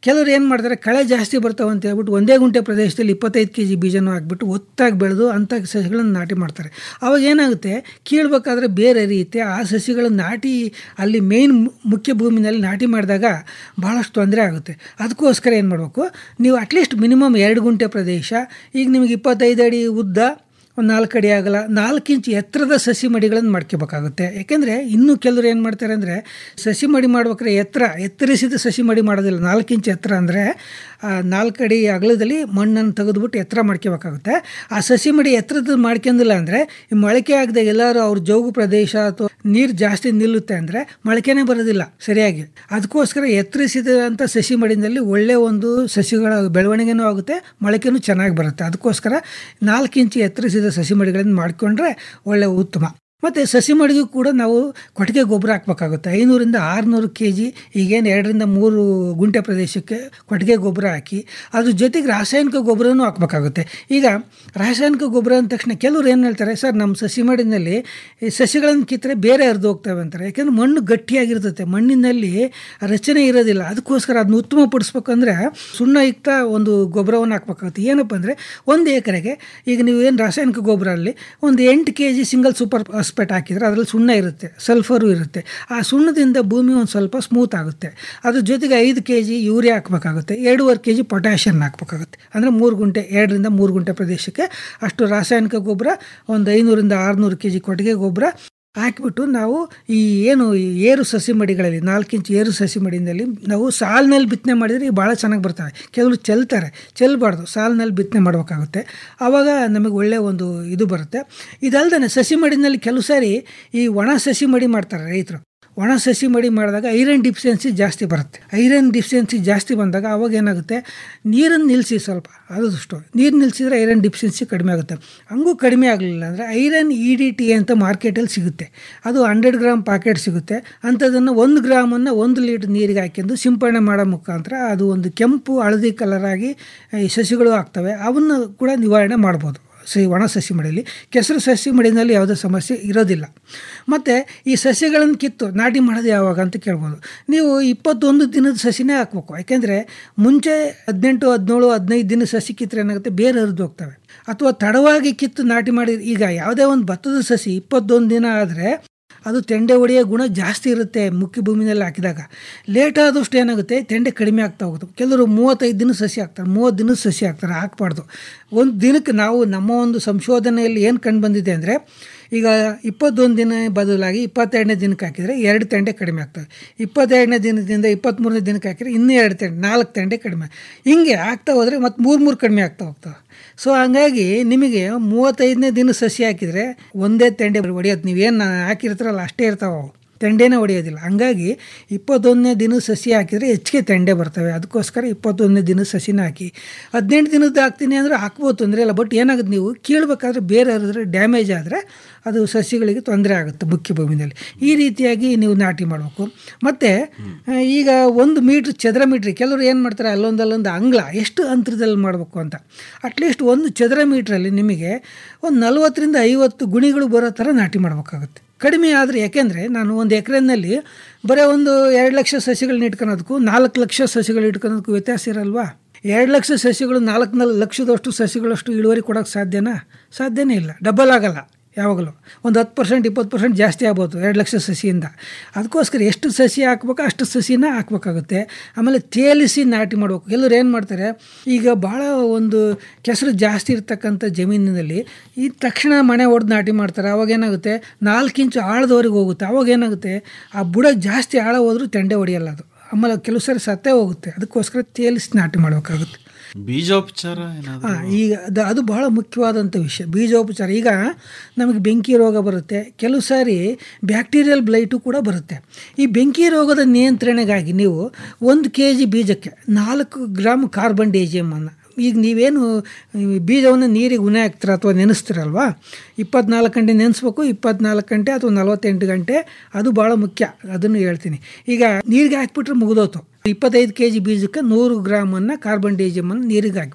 ಕೆಲವರು ಏನು ಮಾಡ್ತಾರೆ ಕಳೆ ಜಾಸ್ತಿ ಬರ್ತಾವೆ ಅಂತ ಹೇಳ್ಬಿಟ್ಟು ಒಂದೇ ಗುಂಟೆ ಪ್ರದೇಶದಲ್ಲಿ ಇಪ್ಪತ್ತೈದು ಕೆ ಜಿ ಬೀಜನೂ ಹಾಕ್ಬಿಟ್ಟು ಒತ್ತಾಗಿ ಬೆಳೆದು ಅಂಥ ಸಸಿಗಳನ್ನು ನಾಟಿ ಮಾಡ್ತಾರೆ ಅವಾಗ ಏನಾಗುತ್ತೆ ಕೀಳ್ಬೇಕಾದ್ರೆ ಬೇರೆ ರೀತಿ ಆ ಸಸಿಗಳನ್ನು ನಾಟಿ ಅಲ್ಲಿ ಮೇಯ್ನ್ ಮುಖ್ಯ ಭೂಮಿನಲ್ಲಿ ನಾಟಿ ಮಾಡಿದಾಗ ಭಾಳಷ್ಟು ತೊಂದರೆ ಆಗುತ್ತೆ ಅದಕ್ಕೋಸ್ಕರ ಏನು ಮಾಡಬೇಕು ನೀವು ಅಟ್ಲೀಸ್ಟ್ ಮಿನಿಮಮ್ ಎರಡು ಗುಂಟೆ ಪ್ರದೇಶ ಈಗ ನಿಮಗೆ ಇಪ್ಪತ್ತೈದು ಅಡಿ ಉದ್ದ ಒಂದು ನಾಲ್ಕು ಅಡಿ ಆಗಲ್ಲ ನಾಲ್ಕು ಇಂಚು ಎತ್ತರದ ಸಸಿ ಮಡಿಗಳನ್ನು ಮಾಡ್ಕೋಬೇಕಾಗುತ್ತೆ ಯಾಕೆಂದರೆ ಇನ್ನೂ ಕೆಲವರು ಏನು ಮಾಡ್ತಾರೆ ಅಂದರೆ ಸಸಿ ಮಡಿ ಮಾಡ್ಬೇಕಾದ್ರೆ ಎತ್ತರ ಎತ್ತರಿಸಿದ ಸಸಿ ಮಡಿ ಮಾಡೋದಿಲ್ಲ ನಾಲ್ಕು ಇಂಚು ಎತ್ತರ ಅಂದರೆ ನಾಲ್ಕು ಅಡಿ ಅಗಲದಲ್ಲಿ ಮಣ್ಣನ್ನು ತೆಗೆದುಬಿಟ್ಟು ಎತ್ತರ ಮಾಡ್ಕೋಬೇಕಾಗುತ್ತೆ ಆ ಸಸಿ ಮಡಿ ಎತ್ತರದ ಮಾಡ್ಕೊಂಡಿಲ್ಲ ಅಂದರೆ ಈ ಮೊಳಕೆ ಆಗದೆ ಎಲ್ಲರೂ ಅವ್ರ ಜೋಗು ಪ್ರದೇಶ ಅಥವಾ ನೀರು ಜಾಸ್ತಿ ನಿಲ್ಲುತ್ತೆ ಅಂದರೆ ಮೊಳಕೆನೇ ಬರೋದಿಲ್ಲ ಸರಿಯಾಗಿ ಅದಕ್ಕೋಸ್ಕರ ಎತ್ತರಿಸಿದಂಥ ಸಸಿ ಮಡಿನಲ್ಲಿ ಒಳ್ಳೆಯ ಒಂದು ಸಸಿಗಳ ಬೆಳವಣಿಗೆನೂ ಆಗುತ್ತೆ ಮೊಳಕೆನೂ ಚೆನ್ನಾಗಿ ಬರುತ್ತೆ ಅದಕ್ಕೋಸ್ಕರ ನಾಲ್ಕು ಇಂಚು ಎತ್ತರಿಸಿದ ಸಸಿ ಮಡಿಗಳನ್ನು ಮಾಡಿಕೊಂಡ್ರೆ ಒಳ್ಳೆಯ ಉತ್ತಮ ಮತ್ತು ಸಸಿ ಮಡಿಗೂ ಕೂಡ ನಾವು ಕೊಟ್ಟಿಗೆ ಗೊಬ್ಬರ ಹಾಕ್ಬೇಕಾಗುತ್ತೆ ಐನೂರಿಂದ ಆರುನೂರು ಕೆ ಜಿ ಈಗೇನು ಎರಡರಿಂದ ಮೂರು ಗುಂಟೆ ಪ್ರದೇಶಕ್ಕೆ ಕೊಟ್ಟಿಗೆ ಗೊಬ್ಬರ ಹಾಕಿ ಅದ್ರ ಜೊತೆಗೆ ರಾಸಾಯನಿಕ ಗೊಬ್ಬರನೂ ಹಾಕ್ಬೇಕಾಗುತ್ತೆ ಈಗ ರಾಸಾಯನಿಕ ಗೊಬ್ಬರ ಅಂದ ತಕ್ಷಣ ಕೆಲವ್ರು ಏನು ಹೇಳ್ತಾರೆ ಸರ್ ನಮ್ಮ ಸಸಿ ಮಡಿನಲ್ಲಿ ಈ ಸಸಿಗಳನ್ನು ಕಿತ್ತರೆ ಬೇರೆ ಹರಿದು ಹೋಗ್ತವೆ ಅಂತಾರೆ ಯಾಕೆಂದ್ರೆ ಮಣ್ಣು ಗಟ್ಟಿಯಾಗಿರ್ತದೆ ಮಣ್ಣಿನಲ್ಲಿ ರಚನೆ ಇರೋದಿಲ್ಲ ಅದಕ್ಕೋಸ್ಕರ ಅದನ್ನ ಉತ್ತಮಪಡಿಸ್ಬೇಕಂದ್ರೆ ಸುಣ್ಣಯುಕ್ತ ಒಂದು ಗೊಬ್ಬರವನ್ನು ಹಾಕ್ಬೇಕಾಗುತ್ತೆ ಏನಪ್ಪ ಅಂದರೆ ಒಂದು ಎಕರೆಗೆ ಈಗ ನೀವು ಏನು ರಾಸಾಯನಿಕ ಗೊಬ್ಬರ ಅಲ್ಲಿ ಒಂದು ಎಂಟು K G single super phosphate ಹಾಕಿದರೆ ಅದರಲ್ಲಿ ಸುಣ್ಣ ಇರುತ್ತೆ ಸಲ್ಫರು ಇರುತ್ತೆ ಆ ಸುಣ್ಣದಿಂದ ಭೂಮಿ ಒಂದು ಸ್ವಲ್ಪ ಸ್ಮೂತ್ ಆಗುತ್ತೆ ಅದ್ರ ಜೊತೆಗೆ ಐದು ಕೆ ಜಿ ಯೂರಿಯಾ ಹಾಕಬೇಕಾಗುತ್ತೆ ಎರಡೂವರೆ ಕೆ ಜಿ ಪೊಟ್ಯಾಷಿಯನ್ ಹಾಕಬೇಕಾಗುತ್ತೆ ಅಂದರೆ ಮೂರು ಗುಂಟೆ ಎರಡರಿಂದ ಮೂರು ಗುಂಟೆ ಪ್ರದೇಶಕ್ಕೆ ಅಷ್ಟು ರಾಸಾಯನಿಕ ಗೊಬ್ಬರ ಒಂದು ಐನೂರಿಂದ ಆರುನೂರು ಕೆ ಜಿ ಕೊಟ್ಟಿಗೆ ಗೊಬ್ಬರ ಹಾಕಿಬಿಟ್ಟು ನಾವು ಈ ಏನು ಈ ಏರು ಸಸಿ ಮಡಿಗಳಲ್ಲಿ ನಾಲ್ಕು ಇಂಚು ಏರು ಸಸಿ ಮಡಿನಲ್ಲಿ ನಾವು ಸಾಲಿನಲ್ಲಿ ಬಿತ್ತನೆ ಮಾಡಿದರೆ ಭಾಳ ಚೆನ್ನಾಗಿ ಬರ್ತವೆ ಕೆಲವರು ಚೆಲ್ತಾರೆ ಚೆಲ್ಲಬಾರ್ದು ಸಾಲಿನಲ್ಲಿ ಬಿತ್ತನೆ ಮಾಡಬೇಕಾಗುತ್ತೆ ಆವಾಗ ನಮಗೆ ಒಳ್ಳೆಯ ಒಂದು ಇದು ಬರುತ್ತೆ ಇದಲ್ದೇ ಸಸಿ ಮಡಿನಲ್ಲಿ ಕೆಲವು ಸಾರಿ ಈ ಒಣ ಸಸಿ ಮಡಿ ಮಾಡ್ತಾರೆ ರೈತರು ಒಣ ಸಸಿ ಮಡಿ ಮಾಡಿದಾಗ ಐರನ್ ಡಿಫಿಷಿಯನ್ಸಿ ಜಾಸ್ತಿ ಬರುತ್ತೆ ಐರನ್ ಡಿಫಿಷಿಯನ್ಸಿ ಜಾಸ್ತಿ ಬಂದಾಗ ಅವಾಗ ಏನಾಗುತ್ತೆ ನೀರನ್ನು ನಿಲ್ಲಿಸಿ ಸ್ವಲ್ಪ ಆದಷ್ಟು ನೀರು ನಿಲ್ಲಿಸಿದ್ರೆ ಐರನ್ ಡಿಫಿಷಿಯನ್ಸಿ ಕಡಿಮೆ ಆಗುತ್ತೆ ಹಂಗೂ ಕಡಿಮೆ ಆಗಲಿಲ್ಲ ಅಂದರೆ ಐರನ್ ಇ ಡಿ ಟಿ ಅಂತ ಮಾರ್ಕೆಟಲ್ಲಿ ಸಿಗುತ್ತೆ ಅದು ಹಂಡ್ರೆಡ್ ಗ್ರಾಮ್ ಪ್ಯಾಕೆಟ್ ಸಿಗುತ್ತೆ ಅಂಥದ್ದನ್ನು ಒಂದು ಗ್ರಾಮನ್ನು ಒಂದು ಲೀಟ್ರ್ ನೀರಿಗೆ ಹಾಕ್ಯಂದು ಸಿಂಪಡಣೆ ಮಾಡೋ ಮುಖಾಂತರ ಅದು ಒಂದು ಕೆಂಪು ಹಳದಿ ಕಲರಾಗಿ ಈ ಸಸಿಗಳು ಆಗ್ತವೆ ಅವನ್ನು ಕೂಡ ನಿವಾರಣೆ ಮಾಡ್ಬೋದು ಸಿ ಒಣ ಸಸಿ ಮಡಿಯಲ್ಲಿ ಕೆಸರು ಸಸಿ ಮಡಿನಲ್ಲಿ ಯಾವುದೇ ಸಮಸ್ಯೆ ಇರೋದಿಲ್ಲ ಮತ್ತು ಈ ಸಸ್ಯಗಳನ್ನು ಕಿತ್ತು ನಾಟಿ ಮಾಡೋದು ಯಾವಾಗ ಅಂತ ಕೇಳ್ಬೋದು ನೀವು ಇಪ್ಪತ್ತೊಂದು ದಿನದ ಸಸಿನೇ ಹಾಕ್ಬೇಕು ಯಾಕೆಂದರೆ ಮುಂಚೆ ಹದಿನೆಂಟು ಹದಿನೇಳು ಹದಿನೈದು ದಿನ ಸಸಿ ಕಿತ್ತರೆ ಏನಾಗುತ್ತೆ ಬೇರೆ ಹರಿದು ಹೋಗ್ತವೆ ಅಥವಾ ತಡವಾಗಿ ಕಿತ್ತು ನಾಟಿ ಮಾಡಿ ಈಗ ಯಾವುದೇ ಒಂದು ಭತ್ತದ ಸಸಿ ಇಪ್ಪತ್ತೊಂದು ದಿನ ಆದರೆ ಅದು ತೆಂಡೆ ಹೊಡೆಯೋ ಗುಣ ಜಾಸ್ತಿ ಇರುತ್ತೆ ಮುಖ್ಯ ಭೂಮಿನಲ್ಲಿ ಹಾಕಿದಾಗ ಲೇಟ್ ಆದಷ್ಟು ಏನಾಗುತ್ತೆ ತೆಂಡೆ ಕಡಿಮೆ ಆಗ್ತಾ ಹೋಗುತ್ತೆ ಕೆಲವರು ಮೂವತ್ತೈದು ದಿನ ಸಸಿ ಹಾಕ್ತಾರೆ ಮೂವತ್ತು ದಿನದ ಸಸಿ ಹಾಕ್ತಾರೆ ಹಾಕ್ಬಾರ್ದು ಒಂದು ದಿನಕ್ಕೆ ನಾವು ನಮ್ಮ ಒಂದು ಸಂಶೋಧನೆಯಲ್ಲಿ ಏನು ಕಂಡು ಬಂದಿದೆ ಅಂದರೆ ಈಗ ಇಪ್ಪತ್ತೊಂದು ದಿನ ಬದಲಾಗಿ ಇಪ್ಪತ್ತೆರಡನೇ ದಿನಕ್ಕೆ ಹಾಕಿದರೆ ಎರಡು ತೆಂಡೆ ಕಡಿಮೆ ಆಗ್ತವೆ ಇಪ್ಪತ್ತೆರಡನೇ ದಿನದಿಂದ ಇಪ್ಪತ್ತ್ಮೂರನೇ ದಿನಕ್ಕೆ ಹಾಕಿದರೆ ಇನ್ನೂ ಎರಡು ತೆಂಡೆ ನಾಲ್ಕು ತೆಂಡೆ ಕಡಿಮೆ ಹಿಂಗೆ ಆಗ್ತಾ ಹೋದರೆ ಮತ್ತು ಮೂರು ಮೂರು ಕಡಿಮೆ ಆಗ್ತಾ ಹೋಗ್ತವೆ ಸೊ ಹಂಗಾಗಿ ನಿಮಗೆ ಮೂವತ್ತೈದನೇ ದಿನ ಸಸಿ ಹಾಕಿದರೆ ಒಂದೇ ತೆಂಡೆ ಹೊಡೆಯೋದು ನೀವೇನು ಹಾಕಿರ್ತಾರಲ್ಲ ಅಷ್ಟೇ ಇರ್ತಾವೆ ಅವು ತೆಂಡೆನೇ ಹೊಡೆಯೋದಿಲ್ಲ ಹಂಗಾಗಿ ಇಪ್ಪತ್ತೊಂದನೇ ದಿನ ಸಸಿ ಹಾಕಿದರೆ ಹೆಚ್ಚಿಗೆ ತೆಂಡೆ ಬರ್ತವೆ ಅದಕ್ಕೋಸ್ಕರ ಇಪ್ಪತ್ತೊಂದನೇ ದಿನ ಸಸಿನ ಹಾಕಿ ಹದಿನೆಂಟು ದಿನದ್ದು ಹಾಕ್ತೀನಿ ಅಂದರೆ ಹಾಕ್ಬೋದು ತೊಂದರೆ ಇಲ್ಲ ಬಟ್ ಏನಾಗುತ್ತೆ ನೀವು ಕೀಳ್ಬೇಕಾದ್ರೆ ಬೇರೆ ಹರಿದ್ರೆ ಡ್ಯಾಮೇಜ್ ಆದರೆ ಅದು ಸಸಿಗಳಿಗೆ ತೊಂದರೆ ಆಗುತ್ತೆ ಮುಖ್ಯ ಭೂಮಿನಲ್ಲಿ ಈ ರೀತಿಯಾಗಿ ನೀವು ನಾಟಿ ಮಾಡಬೇಕು ಮತ್ತು ಈಗ ಒಂದು ಮೀಟ್ರ್ ಚದರ ಮೀಟ್ರ್ ಕೆಲವರು ಏನು ಮಾಡ್ತಾರೆ ಅಲ್ಲೊಂದು ಅಲ್ಲೊಂದು ಅಂಗ್ಲ ಎಷ್ಟು ಅಂತರದಲ್ಲಿ ಮಾಡಬೇಕು ಅಂತ ಅಟ್ಲೀಸ್ಟ್ ಒಂದು ಚದರ ಮೀಟ್ರಲ್ಲಿ ನಿಮಗೆ ಒಂದು ನಲವತ್ತರಿಂದ ಐವತ್ತು ಗುಣಿಗಳು ಬರೋ ಥರ ನಾಟಿ ಮಾಡಬೇಕಾಗುತ್ತೆ ಕಡಿಮೆ ಆದರೆ ಯಾಕೆಂದರೆ ನಾನು ಒಂದು ಎಕರೆನಲ್ಲಿ ಬರೀ ಒಂದು ಎರಡು ಲಕ್ಷ ಸಸಿಗಳನ್ನ ಇಟ್ಕೊಳೋದಕ್ಕೂ ನಾಲ್ಕು ಲಕ್ಷ ಸಸಿಗಳು ಇಟ್ಕೊಳೋದಕ್ಕೂ ವ್ಯತ್ಯಾಸ ಇರಲ್ವಾ ಎರಡು ಲಕ್ಷ ಸಸಿಗಳು ನಾಲ್ಕು ನಾಲ್ಕು ಲಕ್ಷದಷ್ಟು ಸಸಿಗಳಷ್ಟು ಇಳುವರಿ ಕೊಡೋಕ್ಕೆ ಸಾಧ್ಯನಾ ಸಾಧ್ಯನೇ ಇಲ್ಲ ಡಬಲ್ ಆಗಲ್ಲ ಯಾವಾಗಲೂ ಒಂದು ಹತ್ತು ಪರ್ಸೆಂಟ್ ಇಪ್ಪತ್ತು ಪರ್ಸೆಂಟ್ ಜಾಸ್ತಿ ಆಗ್ಬೋದು ಎರಡು ಲಕ್ಷ ಸಸಿಯಿಂದ ಅದಕ್ಕೋಸ್ಕರ ಎಷ್ಟು ಸಸಿ ಹಾಕ್ಬೇಕು ಅಷ್ಟು ಸಸಿನ ಹಾಕ್ಬೇಕಾಗುತ್ತೆ ಆಮೇಲೆ ತೇಲಿಸಿ ನಾಟಿ ಮಾಡಬೇಕು ಎಲ್ಲರೂ ಏನು ಮಾಡ್ತಾರೆ ಈಗ ಭಾಳ ಒಂದು ಕೆಸರು ಜಾಸ್ತಿ ಇರ್ತಕ್ಕಂಥ ಜಮೀನಿನಲ್ಲಿ ಈ ತಕ್ಷಣ ಮನೆ ಹೊಡೆದು ನಾಟಿ ಮಾಡ್ತಾರೆ ಅವಾಗ ಏನಾಗುತ್ತೆ ನಾಲ್ಕು ಇಂಚು ಆಳದವರೆಗೆ ಹೋಗುತ್ತೆ ಅವಾಗ ಏನಾಗುತ್ತೆ ಆ ಬುಡ ಜಾಸ್ತಿ ಆಳ ಹೋದ್ರೂ ತೆಂಡೆ ಹೊಡೆಯಲ್ಲ ಅದು ಆಮೇಲೆ ಕೆಲವು ಸರಿ ಸತ್ತೇ ಹೋಗುತ್ತೆ ಅದಕ್ಕೋಸ್ಕರ ತೇಲಿಸಿ ನಾಟಿ ಮಾಡಬೇಕಾಗುತ್ತೆ
ಬೀಜೋಪಚಾರ ಏನಾದರೂ
ಹಾಂ ಈಗ ಅದು ಅದು ಬಹಳ ಮುಖ್ಯವಾದಂಥ ವಿಷಯ ಬೀಜೋಪಚಾರ ಈಗ ನಮಗೆ ಬೆಂಕಿ ರೋಗ ಬರುತ್ತೆ ಕೆಲವು ಸಾರಿ ಬ್ಯಾಕ್ಟೀರಿಯಲ್ ಬ್ಲೈಟು ಕೂಡ ಬರುತ್ತೆ ಈ ಬೆಂಕಿ ರೋಗದ ನಿಯಂತ್ರಣೆಗಾಗಿ ನೀವು ಒಂದು ಕೆ ಜಿ ಬೀಜಕ್ಕೆ ನಾಲ್ಕು ಗ್ರಾಮ್ ಕಾರ್ಬನ್ ಡೇಜಿಯಮನ್ನು ಈಗ ನೀವೇನು ಈ ಬೀಜವನ್ನು ನೀರಿಗೆ ಉನೆ ಹಾಕ್ತೀರ ಅಥವಾ ನೆನೆಸ್ತೀರಲ್ವಾ ಇಪ್ಪತ್ನಾಲ್ಕು ಗಂಟೆ ನೆನೆಸ್ಬೇಕು ಇಪ್ಪತ್ನಾಲ್ಕು ಗಂಟೆ ಅಥವಾ ನಲವತ್ತೆಂಟು ಗಂಟೆ ಅದು ಭಾಳ ಮುಖ್ಯ ಅದನ್ನು ಹೇಳ್ತೀನಿ ಈಗ ನೀರಿಗೆ ಹಾಕ್ಬಿಟ್ರೆ ಮುಗಿದೋತು ಇಪ್ಪತ್ತೈದು ಕೆ ಜಿ ಬೀಜಕ್ಕೆ ನೂರು ಗ್ರಾಮನ್ನು ಕಾರ್ಬನ್ ಡೇಜಿಯಮನ್ನು ನೀರಿಗೆ ಹಾಕಿಬಿಡಿ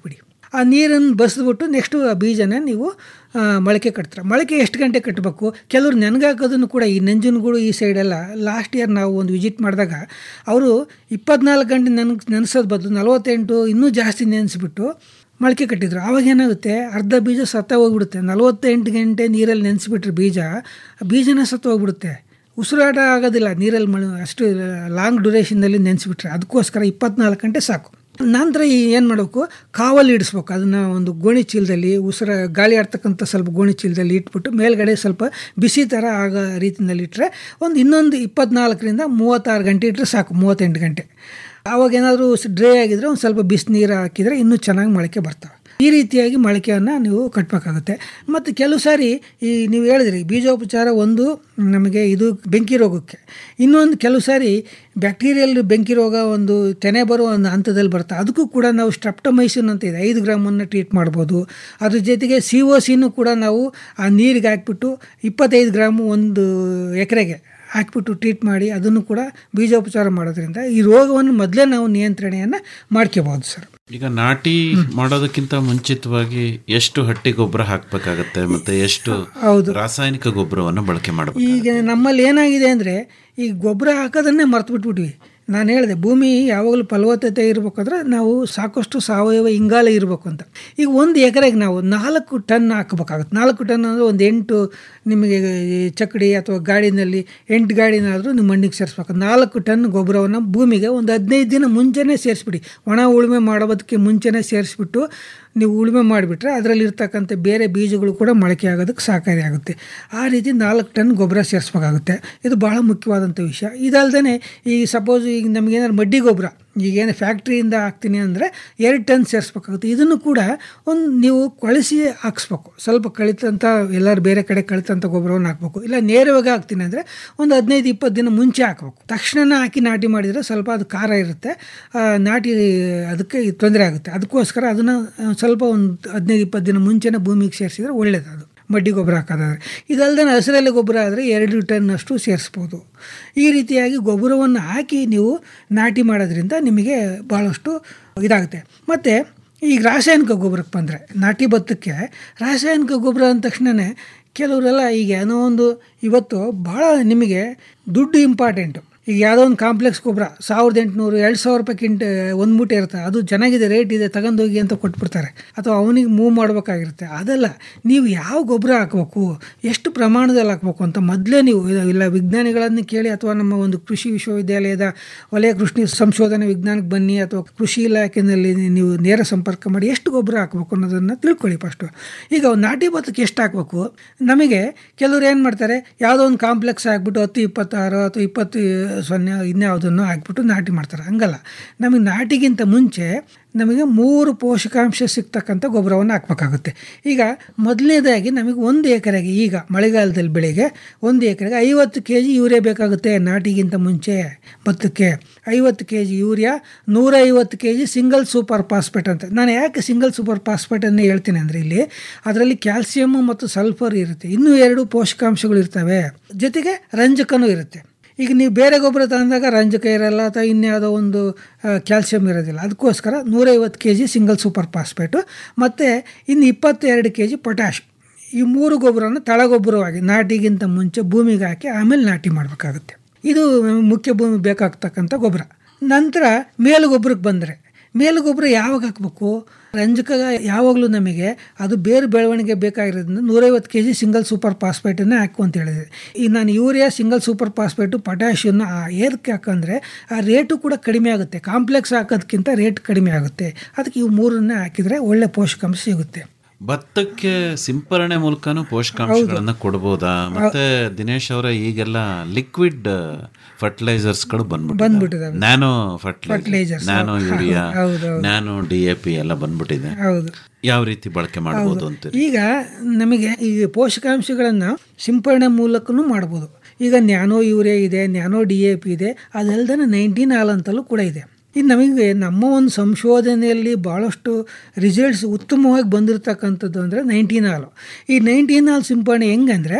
ಆ ನೀರನ್ನು ಬಸಿದ್ಬಿಟ್ಟು ನೆಕ್ಸ್ಟು ಆ ಬೀಜನ ನೀವು ಆ, ಮೊಳಕೆ ಕಟ್ತಾರೆ ಮೊಳಕೆ ಎಷ್ಟು ಗಂಟೆ ಕಟ್ಟಬೇಕು ಕೆಲವರು ನೆನಗಾಕೋದನ್ನು ಕೂಡ ಈ ನಂಜನಗೂಡು ಈ ಸೈಡೆಲ್ಲ ಲಾಸ್ಟ್ ಇಯರ್ ನಾವು ಒಂದು ವಿಸಿಟ್ ಮಾಡಿದಾಗ ಅವರು ಇಪ್ಪತ್ನಾಲ್ಕು ಗಂಟೆ ನೆನ್ ನೆನೆಸೋದು ಬದಲು ನಲವತ್ತೆಂಟು ಇನ್ನೂ ಜಾಸ್ತಿ ನೆನೆಸ್ಬಿಟ್ಟು ಮೊಳಕೆ ಕಟ್ಟಿದ್ರು ಆವಾಗ ಏನಾಗುತ್ತೆ ಅರ್ಧ ಬೀಜ ಸತ್ತ ಹೋಗ್ಬಿಡುತ್ತೆ ನಲವತ್ತೆಂಟು ಗಂಟೆ ನೀರಲ್ಲಿ ನೆನೆಸ್ಬಿಟ್ರೆ ಬೀಜ ಆ ಬೀಜನೇ ಸತ್ತ ಹೋಗ್ಬಿಡುತ್ತೆ ಉಸಿರಾಟ ಆಗೋದಿಲ್ಲ ನೀರಲ್ಲಿ ಮಳೆ ಅಷ್ಟು ಲಾಂಗ್ ಡ್ಯೂರೇಷನ್ನಲ್ಲಿ ನೆನೆಸ್ಬಿಟ್ರೆ ಅದಕ್ಕೋಸ್ಕರ ಇಪ್ಪತ್ನಾಲ್ಕು ಗಂಟೆ ಸಾಕು ನಂತರ ಈ ಏನು ಮಾಡಬೇಕು ಕಾವಲು ಇಡಿಸ್ಬೇಕು ಅದನ್ನು ಒಂದು ಗೋಣಿ ಚೀಲದಲ್ಲಿ ಉಸಿರ ಗಾಳಿ ಆಡ್ತಕ್ಕಂಥ ಸ್ವಲ್ಪ ಗೋಣಿ ಚೀಲದಲ್ಲಿ ಇಟ್ಬಿಟ್ಟು ಮೇಲ್ಗಡೆ ಸ್ವಲ್ಪ ಬಿಸಿ ಥರ ಆಗೋ ರೀತಿಯಲ್ಲಿ ಇಟ್ಟರೆ ಒಂದು ಇನ್ನೊಂದು ಇಪ್ಪತ್ನಾಲ್ಕರಿಂದ ಮೂವತ್ತಾರು ಗಂಟೆ ಇಟ್ಟರೆ ಸಾಕು ಮೂವತ್ತೆಂಟು ಗಂಟೆ ಆವಾಗ ಏನಾದರೂ ಡ್ರೈ ಆಗಿದ್ರೆ ಒಂದು ಸ್ವಲ್ಪ ಬಿಸಿನೀರು ಹಾಕಿದರೆ ಇನ್ನೂ ಚೆನ್ನಾಗಿ ಮೊಳಕೆ ಬರ್ತವೆ ಈ ರೀತಿಯಾಗಿ ಮೊಳಕೆಯನ್ನು ನೀವು ಕಟ್ಟಬೇಕಾಗುತ್ತೆ ಮತ್ತು ಕೆಲವು ಸಾರಿ ಈ ನೀವು ಹೇಳಿದ್ರಿ ಬೀಜೋಪಚಾರ ಒಂದು ನಮಗೆ ಇದು ಬೆಂಕಿ ರೋಗಕ್ಕೆ ಇನ್ನೊಂದು ಕೆಲವು ಸಾರಿ ಬ್ಯಾಕ್ಟೀರಿಯಲ್ ಬೆಂಕಿ ರೋಗ ಒಂದು ತೆನೆ ಬರೋ ಒಂದು ಹಂತದಲ್ಲಿ ಬರುತ್ತೆ ಅದಕ್ಕೂ ಕೂಡ ನಾವು ಸ್ಟ್ರೆಪ್ಟಮೈಸಿನ್ ಅಂತ ಇದೆ ಐದು ಗ್ರಾಮನ್ನು ಟ್ರೀಟ್ ಮಾಡ್ಬೋದು ಅದ್ರ ಜೊತೆಗೆ ಸಿ ಒ ಸಿನೂ ಕೂಡ ನಾವು ಆ ನೀರಿಗೆ ಹಾಕ್ಬಿಟ್ಟು ಇಪ್ಪತ್ತೈದು ಗ್ರಾಮು ಒಂದು ಎಕರೆಗೆ ಹಾಕ್ಬಿಟ್ಟು ಟ್ರೀಟ್ ಮಾಡಿ ಅದನ್ನು ಕೂಡ ಬೀಜೋಪಚಾರ ಮಾಡೋದ್ರಿಂದ ಈ ರೋಗವನ್ನು ಮೊದಲೇ ನಾವು ನಿಯಂತ್ರಣೆಯನ್ನು ಮಾಡ್ಕೋಬಹುದು ಸರ್
ಈಗ ನಾಟಿ ಮಾಡೋದಕ್ಕಿಂತ ಮುಂಚಿತವಾಗಿ ಎಷ್ಟು ಹಟ್ಟಿ ಗೊಬ್ಬರ ಹಾಕ್ಬೇಕಾಗತ್ತೆ ಮತ್ತೆ ಎಷ್ಟು
ಹೌದು.
ರಾಸಾಯನಿಕ ಗೊಬ್ಬರವನ್ನು ಬಳಕೆ ಮಾಡಬೇಕು
ಈಗ ನಮ್ಮಲ್ಲಿ ಏನಾಗಿದೆ ಅಂದರೆ ಈ ಗೊಬ್ಬರ ಹಾಕೋದನ್ನೇ ಮರ್ತು ಬಿಟ್ಬಿಟ್ವಿ ನಾನು ಹೇಳಿದೆ ಭೂಮಿ ಯಾವಾಗಲೂ ಫಲವತ್ತತೆ ಇರಬೇಕಾದ್ರೆ ನಾವು ಸಾಕಷ್ಟು ಸಾವಯವ ಇಂಗಾಲ ಇರಬೇಕು ಅಂತ ಈಗ ಒಂದು ಎಕರೆಗೆ ನಾವು ನಾಲ್ಕು ಟನ್ ಹಾಕಬೇಕಾಗುತ್ತೆ ನಾಲ್ಕು ಟನ್ ಅಂದರೆ ಒಂದು ಎಂಟು ನಿಮಗೆ ಈ ಚಕ್ಕಡಿ ಅಥವಾ ಗಾಡಿನಲ್ಲಿ ಎಂಟು ಗಾಡಿನಾದರೂ ನಿಮ್ಮ ಮಣ್ಣಿಗೆ ಸೇರಿಸ್ಬೇಕು ನಾಲ್ಕು ಟನ್ ಗೊಬ್ಬರವನ್ನು ಭೂಮಿಗೆ ಒಂದು ಹದಿನೈದು ದಿನ ಮುಂಚೆನೇ ಸೇರಿಸ್ಬಿಡಿ ಒಣ ಉಳುಮೆ ಮಾಡೋದಕ್ಕೆ ಮುಂಚೆನೇ ಸೇರಿಸ್ಬಿಟ್ಟು ನೀವು ಉಳುಮೆ ಮಾಡಿಬಿಟ್ರೆ ಅದರಲ್ಲಿರ್ತಕ್ಕಂಥ ಬೇರೆ ಬೀಜಗಳು ಕೂಡ ಮೊಳಕೆ ಆಗೋದಕ್ಕೆ ಸಹಕಾರಿಯಾಗುತ್ತೆ ಆ ರೀತಿ ನಾಲ್ಕು ಟನ್ ಗೊಬ್ಬರ ಸೇರಿಸ್ಬೇಕಾಗುತ್ತೆ ಇದು ಭಾಳ ಮುಖ್ಯವಾದಂಥ ವಿಷಯ ಇದಲ್ದೇ ಈ ಸಪೋಸ್ ಈಗ ನಮಗೇನಾದ್ರು ಮಡ್ಡಿ ಗೊಬ್ಬರ ಈಗೇನು ಫ್ಯಾಕ್ಟ್ರಿಯಿಂದ ಹಾಕ್ತೀನಿ ಅಂದರೆ ಎರಡು ಟನ್ ಸೇರಿಸ್ಬೇಕಾಗುತ್ತೆ ಇದನ್ನು ಕೂಡ ಒಂದು ನೀವು ಕೊಳಿಸಿ ಹಾಕ್ಸ್ಬೇಕು ಸ್ವಲ್ಪ ಕಳಿತಂಥ ಎಲ್ಲರೂ ಬೇರೆ ಕಡೆ ಕಳಿತಂಥ ಗೊಬ್ಬರವನ್ನು ಹಾಕ್ಬೇಕು ಇಲ್ಲ ನೇರವಾಗಿ ಹಾಕ್ತೀನಿ ಅಂದರೆ ಒಂದು ಹದಿನೈದು ಇಪ್ಪತ್ತು ದಿನ ಮುಂಚೆ ಹಾಕ್ಬೇಕು ತಕ್ಷಣ ಹಾಕಿ ನಾಟಿ ಮಾಡಿದರೆ ಸ್ವಲ್ಪ ಅದು ಖಾರ ಇರುತ್ತೆ ಆ, ನಾಟಿ ಅದಕ್ಕೆ ತೊಂದರೆ ಆಗುತ್ತೆ ಅದಕ್ಕೋಸ್ಕರ ಅದನ್ನು ಸ್ವಲ್ಪ ಒಂದು ಹದಿನೈದು ಇಪ್ಪತ್ತು ದಿನ ಮುಂಚೆನೇ ಭೂಮಿಗೆ ಸೇರಿಸಿದ್ರೆ ಒಳ್ಳೆಯದು ಅದು ಮಡ್ಡಿ ಗೊಬ್ಬರ ಹಾಕೋದಾದ್ರೆ ಇದಲ್ಲದೆ ಹಸಿರೆಲೆ ಗೊಬ್ಬರ ಆದರೆ ಎರಡು ಟನ್ನಷ್ಟು ಸೇರಿಸ್ಬೋದು ಈ ರೀತಿಯಾಗಿ ಗೊಬ್ಬರವನ್ನು ಹಾಕಿ ನೀವು ನಾಟಿ ಮಾಡೋದ್ರಿಂದ ನಿಮಗೆ ಭಾಳಷ್ಟು ಇದಾಗುತ್ತೆ ಮತ್ತು ಈಗ ರಾಸಾಯನಿಕ ಗೊಬ್ಬರಕ್ಕೆ ಬಂದರೆ ನಾಟಿ ಭತ್ತಕ್ಕೆ ರಾಸಾಯನಿಕ ಗೊಬ್ಬರ ಅಂದ ತಕ್ಷಣವೇ ಕೆಲವರೆಲ್ಲ ಈಗ ಏನೋ ಒಂದು ಇವತ್ತು ಭಾಳ ನಿಮಗೆ ದುಡ್ಡು ಇಂಪಾರ್ಟೆಂಟು ಈಗ ಯಾವುದೋ ಒಂದು ಕಾಂಪ್ಲೆಕ್ಸ್ ಗೊಬ್ಬರ ಸಾವಿರದ ಎಂಟುನೂರು ಎರಡು ಸಾವಿರ ರೂಪಾಯಿ ಕಿಂಟ ಒಂದು ಮೂಟೆ ಇರುತ್ತೆ ಅದು ಚೆನ್ನಾಗಿದೆ ರೇಟ್ ಇದೆ ತಗೊಂಡೋಗಿ ಅಂತ ಕೊಟ್ಬಿಡ್ತಾರೆ ಅಥವಾ ಅವನಿಗೆ ಮೂವ್ ಮಾಡಬೇಕಾಗಿರುತ್ತೆ ಅದಲ್ಲ ನೀವು ಯಾವ ಗೊಬ್ಬರ ಹಾಕಬೇಕು ಎಷ್ಟು ಪ್ರಮಾಣದಲ್ಲಿ ಹಾಕಬೇಕು ಅಂತ ಮೊದಲೇ ನೀವು ಇಲ್ಲ- ಇಲ್ಲ ವಿಜ್ಞಾನಿಗಳನ್ನು ಕೇಳಿ ಅಥವಾ ನಮ್ಮ ಒಂದು ಕೃಷಿ ವಿಶ್ವವಿದ್ಯಾಲಯದ ವಲಯ ಕೃಷಿ ಸಂಶೋಧನೆ ವಿಜ್ಞಾನಕ್ಕೆ ಬನ್ನಿ ಅಥವಾ ಕೃಷಿ ಇಲಾಖೆಯಲ್ಲಿ ನೀವು ನೇರ ಸಂಪರ್ಕ ಮಾಡಿ ಎಷ್ಟು ಗೊಬ್ಬರ ಹಾಕಬೇಕು ಅನ್ನೋದನ್ನು ತಿಳ್ಕೊಳ್ಳಿ ಫಸ್ಟು ಈಗ ಒಂದು ನಾಟಿ ಭತ್ತಕ್ಕೆ ಎಷ್ಟು ಹಾಕಬೇಕು ನಮಗೆ ಕೆಲವರು ಏನು ಮಾಡ್ತಾರೆ ಯಾವುದೋ ಒಂದು ಕಾಂಪ್ಲೆಕ್ಸ್ ಹಾಕ್ಬಿಟ್ಟು ಹತ್ತು ಇಪ್ಪತ್ತಾರು ಅಥವಾ ಇಪ್ಪತ್ತು ಸೊನ್ನೆ ಇನ್ಯಾವುದನ್ನು ಹಾಕ್ಬಿಟ್ಟು ನಾಟಿ ಮಾಡ್ತಾರೆ ಹಂಗಲ್ಲ ನಮಗೆ ನಾಟಿಗಿಂತ ಮುಂಚೆ ನಮಗೆ ಮೂರು ಪೋಷಕಾಂಶ ಸಿಗ್ತಕ್ಕಂಥ ಗೊಬ್ಬರವನ್ನು ಹಾಕ್ಬೇಕಾಗುತ್ತೆ ಈಗ ಮೊದಲನೇದಾಗಿ ನಮಗೆ ಒಂದು ಎಕರೆಗೆ ಈಗ ಮಳೆಗಾಲದಲ್ಲಿ ಬೆಳೆಗೆ ಒಂದು ಎಕರೆಗೆ ಐವತ್ತು ಕೆ ಜಿ ಯೂರಿಯಾ ಬೇಕಾಗುತ್ತೆ ನಾಟಿಗಿಂತ ಮುಂಚೆ ಭತ್ತಕ್ಕೆ ಐವತ್ತು ಕೆ ಜಿ ಯೂರಿಯಾ ನೂರೈವತ್ತು K G single super phosphate ಅಂತ ನಾನು ಯಾಕೆ ಸಿಂಗಲ್ ಸೂಪರ್ ಫಾಸ್ಫೇಟನ್ನು ಹೇಳ್ತೀನಿ ಅಂದರೆ ಇಲ್ಲಿ ಅದರಲ್ಲಿ ಕ್ಯಾಲ್ಸಿಯಮ್ ಮತ್ತು ಸಲ್ಫರ್ ಇರುತ್ತೆ ಇನ್ನೂ ಎರಡು ಪೋಷಕಾಂಶಗಳು ಇರ್ತವೆ ಜೊತೆಗೆ ರಂಜಕನೂ ಇರುತ್ತೆ ಈಗ ನೀವು ಬೇರೆ ಗೊಬ್ಬರ ತಗೊಂಡಾಗ ರಂಜಕ ಇರಲ್ಲ ಅಥವಾ ಇನ್ಯಾವುದೋ ಒಂದು ಕ್ಯಾಲ್ಸಿಯಂ ಇರೋದಿಲ್ಲ ಅದಕ್ಕೋಸ್ಕರ ನೂರೈವತ್ತು K G single super phosphate ಮತ್ತು ಇನ್ನು ಇಪ್ಪತ್ತೆರಡು ಕೆ ಜಿ ಪೊಟ್ಯಾಶ್ ಈ ಮೂರು ಗೊಬ್ಬರವನ್ನು ತಳಗೊಬ್ಬರವಾಗಿ ನಾಟಿಗಿಂತ ಮುಂಚೆ ಭೂಮಿಗೆ ಹಾಕಿ ಆಮೇಲೆ ನಾಟಿ ಮಾಡಬೇಕಾಗುತ್ತೆ ಇದು ಮುಖ್ಯ ಭೂಮಿ ಬೇಕಾಗ್ತಕ್ಕಂಥ ಗೊಬ್ಬರ ನಂತರ ಮೇಲು ಗೊಬ್ಬರಕ್ಕೆ ಬಂದರೆ ಮೇಲು ಗೊಬ್ಬರ ಯಾವಾಗ ಹಾಕಬೇಕು ರಂಜಕ ಯಾವಾಗಲೂ ನಮಗೆ ಅದು ಬೇರೆ ಬೆಳವಣಿಗೆ ಬೇಕಾಗಿರೋದ್ರಿಂದ ನೂರೈವತ್ತು ಕೆ ಜಿ ಸಿಂಗಲ್ ಸೂಪರ್ ಫಾಸ್ಫೇಟನ್ನು ಹಾಕು ಅಂತ ಹೇಳಿದೆ ಈಗ ನಾನು ಯೂರಿಯಾ ಸಿಂಗಲ್ ಸೂಪರ್ ಫಾಸ್ಫೇಟು ಪೊಟ್ಯಾಷಿಯನ್ನ ಏದಕ್ಕೆ ಹಾಕಂದರೆ ಆ ರೇಟು ಕೂಡ ಕಡಿಮೆ ಆಗುತ್ತೆ ಕಾಂಪ್ಲೆಕ್ಸ್ ಹಾಕೋದಕ್ಕಿಂತ ರೇಟ್ ಕಡಿಮೆ ಆಗುತ್ತೆ ಅದಕ್ಕೆ ಇವು ಮೂರನ್ನೇ ಹಾಕಿದರೆ ಒಳ್ಳೆ ಪೋಷಕಾಂಶ ಸಿಗುತ್ತೆ
ಭತ್ತಕ್ಕೆ ಸಿಂಪರಣೆ ಮೂಲಕನೂ ಪೋಷಕಾಂಶಗಳನ್ನ ಕೊಡ್ಬೋದಾ ಮತ್ತೆ ದಿನೇಶ್ ಅವರ ಈಗೆಲ್ಲ ಲಿಕ್ವಿಡ್ ಫರ್ಟಿಲೈಸರ್ಸ್ಗಳು ಬಂದ್ಬಿಟ್ಟಿದೆ
ಬಂದ್ಬಿಟ್ಟಿದಾವೆ.
Nano
Fertilizers.
Fertiliser nano urea
ಹೌದು, ಹೌದು.
ನ್ಯಾನೋ ಡಿ ಎ ಪಿ ಎಲ್ಲ ಬಂದ್ಬಿಟ್ಟಿದೆ
ಹೌದು
ಯಾವ ರೀತಿ ಬಳಕೆ ಮಾಡ್ಬೋದು ಅಂತೀರಿ
ಈಗ ನಮಗೆ ಈ ಪೋಷಕಾಂಶಗಳನ್ನು ಸಿಂಪರಣೆ ಮೂಲಕನೂ ಮಾಡ್ಬೋದು ಈಗ ನ್ಯಾನೋ ಯೂರಿಯಾ ಇದೆ ನ್ಯಾನೋ ಡಿ ಎ ಪಿ ಇದೆ ಅದಲ್ದೇ ನೈನ್ಟೀನ್ ಹಾಲ್ ಅಂತಲೂ ಕೂಡ ಇದೆ ಇದು ನಮಗೆ ನಮ್ಮ ಒಂದು ಸಂಶೋಧನೆಯಲ್ಲಿ ಭಾಳಷ್ಟು ರಿಸಲ್ಟ್ಸ್ ಉತ್ತಮವಾಗಿ ಬಂದಿರತಕ್ಕಂಥದ್ದು ಅಂದರೆ ನೈನ್ಟೀನ್ ಹಾಲು ಈ ನೈನ್ಟೀನ್ ಹಾಲ್ ಸಿಂಪರಣೆ ಹೆಂಗಂದರೆ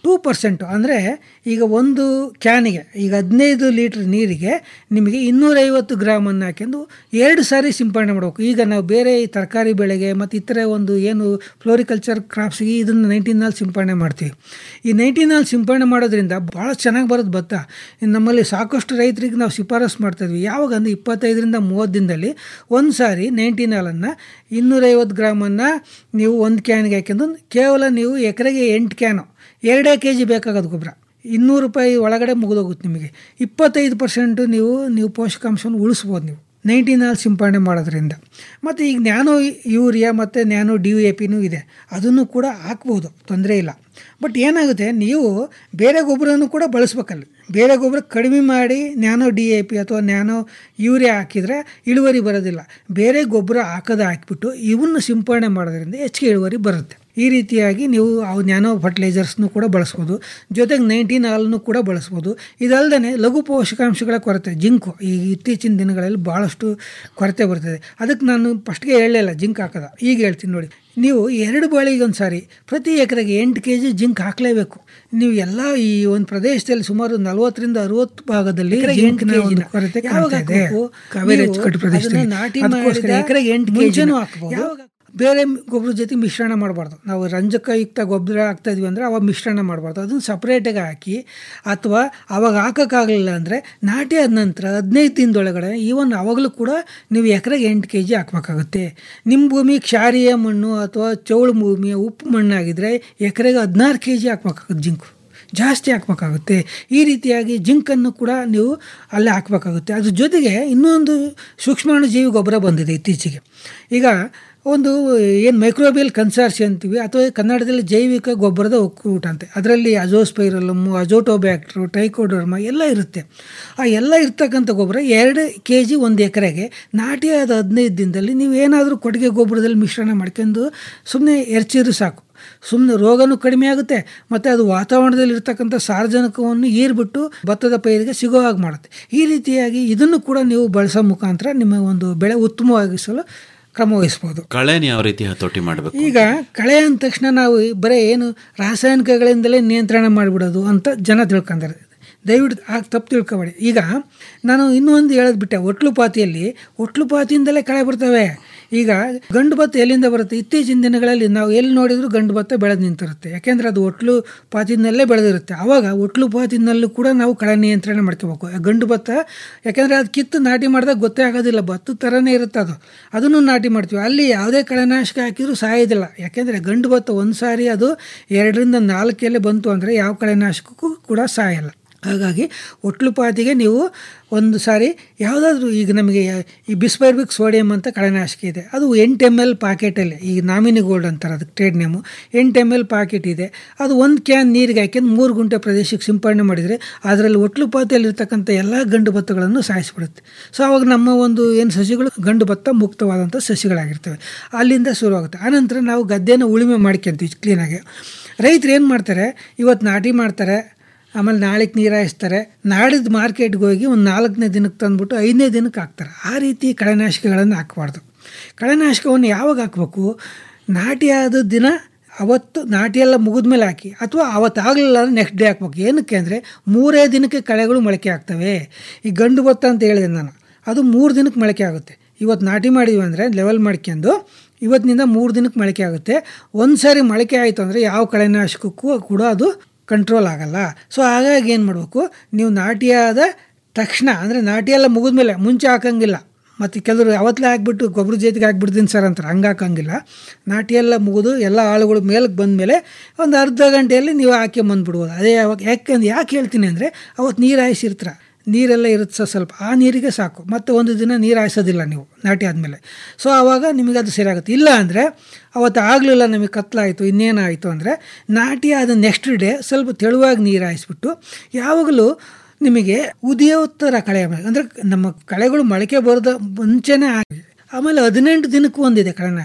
ಟೂ ಪರ್ಸೆಂಟು ಅಂದರೆ ಈಗ ಒಂದು ಕ್ಯಾನಿಗೆ ಈಗ ಹದಿನೈದು ಲೀಟ್ರ್ ನೀರಿಗೆ ನಿಮಗೆ ಇನ್ನೂರೈವತ್ತು ಗ್ರಾಮನ್ನು ಹಾಕ್ಯಂಡು ಎರಡು ಸಾರಿ ಸಿಂಪಡಣೆ ಮಾಡಬೇಕು ಈಗ ನಾವು ಬೇರೆ ಈ ತರಕಾರಿ ಬೆಳೆಗೆ ಮತ್ತು ಇತರೆ ಒಂದು ಏನು ಫ್ಲೋರಿಕಲ್ಚರ್ ಕ್ರಾಪ್ಸ್ಗೆ ಇದನ್ನು ನೈನ್ಟೀನಲ್ಲಿ ಸಿಂಪಡಣೆ ಮಾಡ್ತೀವಿ ಈ ನೈನ್ಟೀನಲ್ಲಿ ಸಿಂಪಡಣೆ ಮಾಡೋದ್ರಿಂದ ಭಾಳ ಚೆನ್ನಾಗಿ ಬರೋದು ಭತ್ತ ಇನ್ನು ನಮ್ಮಲ್ಲಿ ಸಾಕಷ್ಟು ರೈತರಿಗೆ ನಾವು ಶಿಫಾರಸು ಮಾಡ್ತಾಯಿದ್ವಿ ಯಾವಾಗ ಅಂದರೆ ಇಪ್ಪತ್ತೈದರಿಂದ ಮೂವತ್ತು ದಿನದಲ್ಲಿ ಒಂದು ಸಾರಿ ನೈನ್ಟೀನಾಲನ್ನು ಇನ್ನೂರೈವತ್ತು ಗ್ರಾಮನ್ನು ನೀವು ಒಂದು ಕ್ಯಾನ್ಗೆ ಹಾಕ್ಯಂಡು ಕೇವಲ ನೀವು ಎಕರೆಗೆ ಎಂಟು ಕ್ಯಾನು ಎರಡೇ ಕೆ ಜಿ ಬೇಕಾಗೋದು ಗೊಬ್ಬರ ಇನ್ನೂರು ರೂಪಾಯಿ ಒಳಗಡೆ ಮುಗಿದೋಗುತ್ತೆ ನಿಮಗೆ ಇಪ್ಪತ್ತೈದು ಪರ್ಸೆಂಟು ನೀವು ನೀವು ಪೋಷಕಾಂಶವನ್ನು ಉಳಿಸ್ಬೋದು ನೀವು ನೈನ್ಟೀನಲ್ಲಿ ಸಿಂಪಡಣೆ ಮಾಡೋದ್ರಿಂದ ಮತ್ತು ಈಗ ನ್ಯಾನೋ ಯೂರಿಯಾ ಮತ್ತು ನ್ಯಾನೋ ಡಿ ಎ ಪಿನೂ ಇದೆ ಅದನ್ನು ಕೂಡ ಹಾಕ್ಬೋದು ತೊಂದರೆ ಇಲ್ಲ ಬಟ್ ಏನಾಗುತ್ತೆ ನೀವು ಬೇರೆ ಗೊಬ್ಬರನೂ ಕೂಡ ಬಳಸ್ಬೇಕಲ್ಲಿ ಬೇರೆ ಗೊಬ್ಬರ ಕಡಿಮೆ ಮಾಡಿ ನ್ಯಾನೋ ಡಿ ಎ ಪಿ ಅಥವಾ ನ್ಯಾನೋ ಯೂರಿಯಾ ಹಾಕಿದರೆ ಇಳುವರಿ ಬರೋದಿಲ್ಲ ಬೇರೆ ಗೊಬ್ಬರ ಹಾಕೋದು ಹಾಕ್ಬಿಟ್ಟು ಇವನ್ನು ಸಿಂಪಡಣೆ ಮಾಡೋದ್ರಿಂದ ಹೆಚ್ಚಿಗೆ ಇಳುವರಿ ಬರುತ್ತೆ ಈ ರೀತಿಯಾಗಿ ನೀವು ಅವು ನ್ಯಾನೋ ಫರ್ಟಿಲೈಸರ್ಸ್ನು ಕೂಡ ಬಳಸ್ಬೋದು ಜೊತೆಗೆ ನೈನ್ಟೀನ್ ಹಾಲನ್ನು ಕೂಡ ಬಳಸ್ಬೋದು ಇದಲ್ಲದೆ ಲಘು ಪೋಷಕಾಂಶಗಳ ಕೊರತೆ ಜಿಂಕು ಈ ಇತ್ತೀಚಿನ ದಿನಗಳಲ್ಲಿ ಭಾಳಷ್ಟು ಕೊರತೆ ಬರ್ತದೆ ಅದಕ್ಕೆ ನಾನು ಫಸ್ಟ್ಗೆ ಹೇಳಲಿಲ್ಲ ಜಿಂಕ್ ಹಾಕೋದ ಈಗ ಹೇಳ್ತೀನಿ ನೋಡಿ ನೀವು ಎರಡು ಬಾಳಿಗೆ ಒಂದು ಸಾರಿ ಪ್ರತಿ ಎಕರೆಗೆ ಎಂಟು ಕೆ ಜಿ ಜಿಂಕ್ ಹಾಕಲೇಬೇಕು ನೀವು ಎಲ್ಲ ಈ ಒಂದು ಪ್ರದೇಶದಲ್ಲಿ ಸುಮಾರು ನಲವತ್ತರಿಂದ ಅರವತ್ತು ಭಾಗದಲ್ಲಿ ಜಿಂಕ್ನ ಒಂದು ಕೊರತೆ ಕಾಣ್ತಾ ಇದೆ ಕಾವೇರಿ ಅಚ್ಚುಕಟ್ಟು ಪ್ರದೇಶದಲ್ಲಿ
ನಾಟಿ
ಅದಕ್ಕೋಸ್ಕರ ಎಕರೆಗೆ ಎಂಟು ಕೆ ಜಿನೂ ಹಾಕ್ಬೋದು ಬೇರೆ ಬೇರೆ ಜೊತೆ ಮಿಶ್ರಣ ಮಾಡಬಾರ್ದು ನಾವು ರಂಜಕಯುಕ್ತ ಗೊಬ್ಬರ ಹಾಕ್ತಾ ಇದ್ವಿ ಅಂದರೆ ಅವಾಗ ಮಿಶ್ರಣ ಮಾಡಬಾರ್ದು ಅದನ್ನು ಸಪ್ರೇಟಾಗಿ ಹಾಕಿ ಅಥವಾ ಅವಾಗ ಹಾಕೋಕ್ಕಾಗಲಿಲ್ಲ ಅಂದರೆ ನಾಟಿ ಆದ ನಂತರ ಹದಿನೈದು ದಿನದೊಳಗಡೆ ಈವನ್ ಅವಾಗಲೂ ಕೂಡ ನೀವು ಎಕರೆಗೆ ಎಂಟು ಕೆ ಜಿ ಹಾಕ್ಬೇಕಾಗುತ್ತೆ ನಿಮ್ಮ ಭೂಮಿ ಕ್ಷಾರೀಯ ಮಣ್ಣು ಅಥವಾ ಚೌಳು ಭೂಮಿ ಉಪ್ಪು ಮಣ್ಣಾಗಿದ್ದರೆ ಎಕರೆಗೆ ಹದಿನಾರು ಕೆ ಜಿ ಹಾಕ್ಬೇಕಾಗುತ್ತೆ ಜಿಂಕು ಜಾಸ್ತಿ ಹಾಕ್ಬೇಕಾಗುತ್ತೆ ಈ ರೀತಿಯಾಗಿ ಜಿಂಕನ್ನು ಕೂಡ ನೀವು ಅಲ್ಲೇ ಹಾಕಬೇಕಾಗುತ್ತೆ ಅದ್ರ ಜೊತೆಗೆ ಇನ್ನೊಂದು ಸೂಕ್ಷ್ಮಾಣು ಜೀವಿ ಗೊಬ್ಬರ ಬಂದಿದೆ ಇತ್ತೀಚೆಗೆ ಈಗ ಒಂದು ಏನು ಮೈಕ್ರೋಬಿಯಲ್ ಕನ್ಸಾರ್ಸಿ ಅಂತೀವಿ ಅಥವಾ ಕನ್ನಡದಲ್ಲಿ ಜೈವಿಕ ಗೊಬ್ಬರದ ಒಕ್ಕೂಟ ಅಂತೆ ಅದರಲ್ಲಿ ಅಜೋಸ್ಪೈರಲಮ್ಮು ಅಜೋಟೋಬ್ಯಾಕ್ಟ್ರು ಟೈಕೋಡರ್ಮ ಎಲ್ಲ ಇರುತ್ತೆ ಆ ಎಲ್ಲ ಇರ್ತಕ್ಕಂಥ ಗೊಬ್ಬರ ಎರಡು ಕೆ ಜಿ ಒಂದು ಎಕರೆಗೆ ನಾಟಿ ಆದ ಹದಿನೈದು ದಿನದಲ್ಲಿ ನೀವು ಏನಾದರೂ ಕೊಟ್ಟಿಗೆ ಗೊಬ್ಬರದಲ್ಲಿ ಮಿಶ್ರಣ ಮಾಡ್ಕೊಂಡು ಸುಮ್ಮನೆ ಎರ್ಚಿರು ಸಾಕು ಸುಮ್ಮನೆ ರೋಗನೂ ಕಡಿಮೆ ಆಗುತ್ತೆ ಮತ್ತು ಅದು ವಾತಾವರಣದಲ್ಲಿ ಇರ್ತಕ್ಕಂಥ ಸಾರ್ವಜನಿಕವನ್ನು ಹೀರ್ಬಿಟ್ಟು ಭತ್ತದ ಪೈರಿಗೆ ಸಿಗೋ ಹಾಗೆ ಮಾಡುತ್ತೆ ಈ ರೀತಿಯಾಗಿ ಇದನ್ನು ಕೂಡ ನೀವು ಬಳಸೋ ಮುಖಾಂತರ ನಿಮ್ಮ ಒಂದು ಬೆಳೆ ಉತ್ತಮವಾಗಿಸಲು ಕ್ರಮ ವಹಿಸ್ಬೋದು
ಕಳೆನ ಯಾವ ರೀತಿ ಹತೋಟಿ ಮಾಡಬೇಕು
ಈಗ ಕಳೆ ಅಂದ ತಕ್ಷಣ ನಾವು ಬರೀ ಏನು ರಾಸಾಯನಿಕಗಳಿಂದಲೇ ನಿಯಂತ್ರಣ ಮಾಡಿಬಿಡೋದು ಅಂತ ಜನ ತಿಳ್ಕೊಂತಾರೆ ದಯವಿಟ್ಟು ಆಗ ತಪ್ಪು ತಿಳ್ಕೊಬೇಡಿ ಈಗ ನಾನು ಇನ್ನೂ ಒಂದು ಹೇಳೋದು ಬಿಟ್ಟೆ ಒಟ್ಲು ಪಾತಿಯಲ್ಲಿ ಒಟ್ಲು ಪಾತಿಯಿಂದಲೇ ಕಳೆ ಬರ್ತವೆ ಈಗ ಗಂಡು ಭತ್ತ ಎಲ್ಲಿಂದ ಬರುತ್ತೆ ಇತ್ತೀಚಿನ ದಿನಗಳಲ್ಲಿ ನಾವು ಎಲ್ಲಿ ನೋಡಿದ್ರು ಗಂಡು ಭತ್ತ ಬೆಳೆದು ನಿಂತಿರುತ್ತೆ ಯಾಕೆಂದರೆ ಅದು ಒಟ್ಲು ಪಾತಿನಲ್ಲೇ ಬೆಳೆದಿರುತ್ತೆ ಆವಾಗ ಒಟ್ಲು ಪಾತಿನಲ್ಲೂ ಕೂಡ ನಾವು ಕಳೆ ನಿಯಂತ್ರಣ ಮಾಡ್ಕೋಬೇಕು ಆ ಗಂಡು ಭತ್ತ ಯಾಕೆಂದರೆ ಅದು ಕಿತ್ತು ನಾಟಿ ಮಾಡಿದಾಗ ಗೊತ್ತೇ ಆಗೋದಿಲ್ಲ ಭತ್ತದ ಥರನೇ ಇರುತ್ತೆ ಅದು ಅದನ್ನು ನಾಟಿ ಮಾಡ್ತೀವಿ ಅಲ್ಲಿ ಯಾವುದೇ ಕಳೆನಾಶಕ ಹಾಕಿದರೂ ಸಾಯೋದಿಲ್ಲ ಯಾಕೆಂದರೆ ಗಂಡು ಭತ್ತ ಒಂದು ಸಾರಿ ಅದು ಎರಡರಿಂದ ನಾಲ್ಕು ಎಲೆ ಬಂತು ಅಂದರೆ ಯಾವ ಕಳೆನಾಶಕಕ್ಕೂ ಕೂಡ ಸಾಯಲ್ಲ ಹಾಗಾಗಿ ಒಟ್ಲು ಪಾತಿಗೆ ನೀವು ಒಂದು ಸಾರಿ ಯಾವುದಾದ್ರೂ ಈಗ ನಮಗೆ ಈ ಬಿಸ್ಪೈರ್ಬಿಕ್ ಸೋಡಿಯಂ ಅಂತ ಕಳೆನಾಶಕ ಇದೆ ಅದು ಎಂಟು ಎಮ್ ಎಲ್ ಪಾಕೆಟಲ್ಲಿ ಈಗ ನಾಮಿನಿ ಗೋಲ್ಡ್ ಅಂತಾರೆ ಅದಕ್ಕೆ ಟ್ರೇಡ್ ನೇಮು ಎಂಟು ಎಮ್ ಎಲ್ ಪಾಕೆಟ್ ಇದೆ ಅದು ಒಂದು ಕ್ಯಾನ್ ನೀರಿಗೆ ಹಾಕ್ಯಂದು ಮೂರು ಗುಂಟೆ ಪ್ರದೇಶಕ್ಕೆ ಸಿಂಪಡಣೆ ಮಾಡಿದರೆ ಅದರಲ್ಲಿ ಒಟ್ಲು ಪಾತಿಯಲ್ಲಿರ್ತಕ್ಕಂಥ ಎಲ್ಲ ಗಂಡು ಭತ್ತಗಳನ್ನು ಸಾಯಿಸಿಬಿಡುತ್ತೆ ಸೊ ಅವಾಗ ನಮ್ಮ ಒಂದು ಏನು ಸಸಿಗಳು ಗಂಡು ಭತ್ತ ಮುಕ್ತವಾದಂಥ ಸಸಿಗಳಾಗಿರ್ತವೆ ಅಲ್ಲಿಂದ ಶುರುವಾಗುತ್ತೆ ಆನಂತರ ನಾವು ಗದ್ದೆನ ಉಳುಮೆ ಮಾಡ್ಕೊಂತೀವಿ ಕ್ಲೀನಾಗಿ ರೈತರು ಏನು ಮಾಡ್ತಾರೆ ಇವತ್ತು ನಾಟಿ ಮಾಡ್ತಾರೆ ಆಮೇಲೆ ನಾಳೆಗೆ ನೀರು ಹಾಯಿಸ್ತಾರೆ ನಾಡಿದ್ದು ಮಾರ್ಕೆಟ್ಗೆ ಹೋಗಿ ಒಂದು ನಾಲ್ಕನೇ ದಿನಕ್ಕೆ ತಂದುಬಿಟ್ಟು ಐದನೇ ದಿನಕ್ಕೆ ಹಾಕ್ತಾರೆ ಆ ರೀತಿ ಕಳೆನಾಶಕಗಳನ್ನು ಹಾಕಬಾರ್ದು ಕಳೆನಾಶಕವನ್ನು ಯಾವಾಗ ಹಾಕಬೇಕು ನಾಟಿ ಆದ ದಿನ ಅವತ್ತು ನಾಟಿ ಎಲ್ಲ ಮುಗಿದ ಮೇಲೆ ಹಾಕಿ ಅಥವಾ ಅವತ್ತು ಆಗಲಿಲ್ಲ ಅಂದರೆ ನೆಕ್ಸ್ಟ್ ಡೇ ಹಾಕ್ಬೇಕು ಏನಕ್ಕೆ ಅಂದರೆ ಮೂರೇ ದಿನಕ್ಕೆ ಕಳೆಗಳು ಮೊಳಕೆ ಆಗ್ತವೆ ಈ ಗಂಡು ಭತ್ತ ಅಂತ ಹೇಳಿದೆ ನಾನು ಅದು ಮೂರು ದಿನಕ್ಕೆ ಮೊಳಕೆ ಆಗುತ್ತೆ ಇವತ್ತು ನಾಟಿ ಮಾಡಿದ್ವಿ ಅಂದರೆ ಲೆವೆಲ್ ಮಾಡ್ಕೊಂಡು ಇವತ್ತಿನಿಂದ ಮೂರು ದಿನಕ್ಕೆ ಮೊಳಕೆ ಆಗುತ್ತೆ ಒಂದು ಸಾರಿ ಮೊಳಕೆ ಆಯಿತು ಅಂದರೆ ಯಾವ ಕಳೆನಾಶಕಕ್ಕೂ ಕೂಡ ಅದು ಕಂಟ್ರೋಲ್ ಆಗಲ್ಲ ಸೊ ಹಾಗಾಗಿ ಏನು ಮಾಡಬೇಕು ನೀವು ನಾಟಿಯಾದ ತಕ್ಷಣ ಅಂದರೆ ನಾಟಿ ಎಲ್ಲ ಮುಗಿದ್ಮೇಲೆ ಮುಂಚೆ ಹಾಕಂಗಿಲ್ಲ ಮತ್ತು ಕೆಲವರು ಅವತ್ತಲೇ ಹಾಕ್ಬಿಟ್ಟು ಗೊಬ್ಬರ ಜೊತೆಗೆ ಹಾಕ್ಬಿಡ್ತೀನಿ ಸರ್ ಅಂತಾರೆ ಹಂಗೆ ಹಾಕಂಗಿಲ್ಲ ನಾಟಿ ಎಲ್ಲ ಮುಗಿದು ಎಲ್ಲ ಆಳುಗಳು ಮೇಲಕ್ಕೆ ಬಂದಮೇಲೆ ಒಂದು ಅರ್ಧ ಗಂಟೆಯಲ್ಲಿ ನೀವು ಹಾಕಿ ಬಂದುಬಿಡ್ಬೋದು ಅದೇ ಯಾವಾಗ ಯಾಕೆಂದ್ರೆ ಯಾಕೆ ಹೇಳ್ತೀನಿ ಅಂದರೆ ಅವತ್ತು ನೀರು ಹಾಯಿಸಿರ್ತೀರ ನೀರೆಲ್ಲ ಇರುತ್ತೆ ಸರ್ ಸ್ವಲ್ಪ ಆ ನೀರಿಗೆ ಸಾಕು ಮತ್ತು ಒಂದು ದಿನ ನೀರು ಹಾಯಿಸೋದಿಲ್ಲ ನೀವು ನಾಟಿ ಆದಮೇಲೆ ಸೊ ಆವಾಗ ನಿಮಗೆ ಅದು ಸರಿಯಾಗುತ್ತೆ ಇಲ್ಲ ಅಂದರೆ ಅವತ್ತು ಆಗಲಿಲ್ಲ ನಮಗೆ ಕತ್ಲಾಯಿತು ಇನ್ನೇನಾಯಿತು ಅಂದರೆ ನಾಟಿ ಆದ ನೆಕ್ಸ್ಟ್ ಡೇ ಸ್ವಲ್ಪ ತೆಳುವಾಗಿ ನೀರು ಹಾಯಿಸ್ಬಿಟ್ಟು ಯಾವಾಗಲೂ ನಿಮಗೆ ಉದಯೋತ್ತರ ಕಳೆ ಅಂದರೆ ನಮ್ಮ ಕಳೆಗಳು ಮೊಳಕೆ ಬರೋದ ಮುಂಚೆನೇ ಆಗಿ ಆಮೇಲೆ ಹದಿನೆಂಟು ದಿನಕ್ಕೂ ಒಂದಿದೆ ಕಳೆನಾಶಕ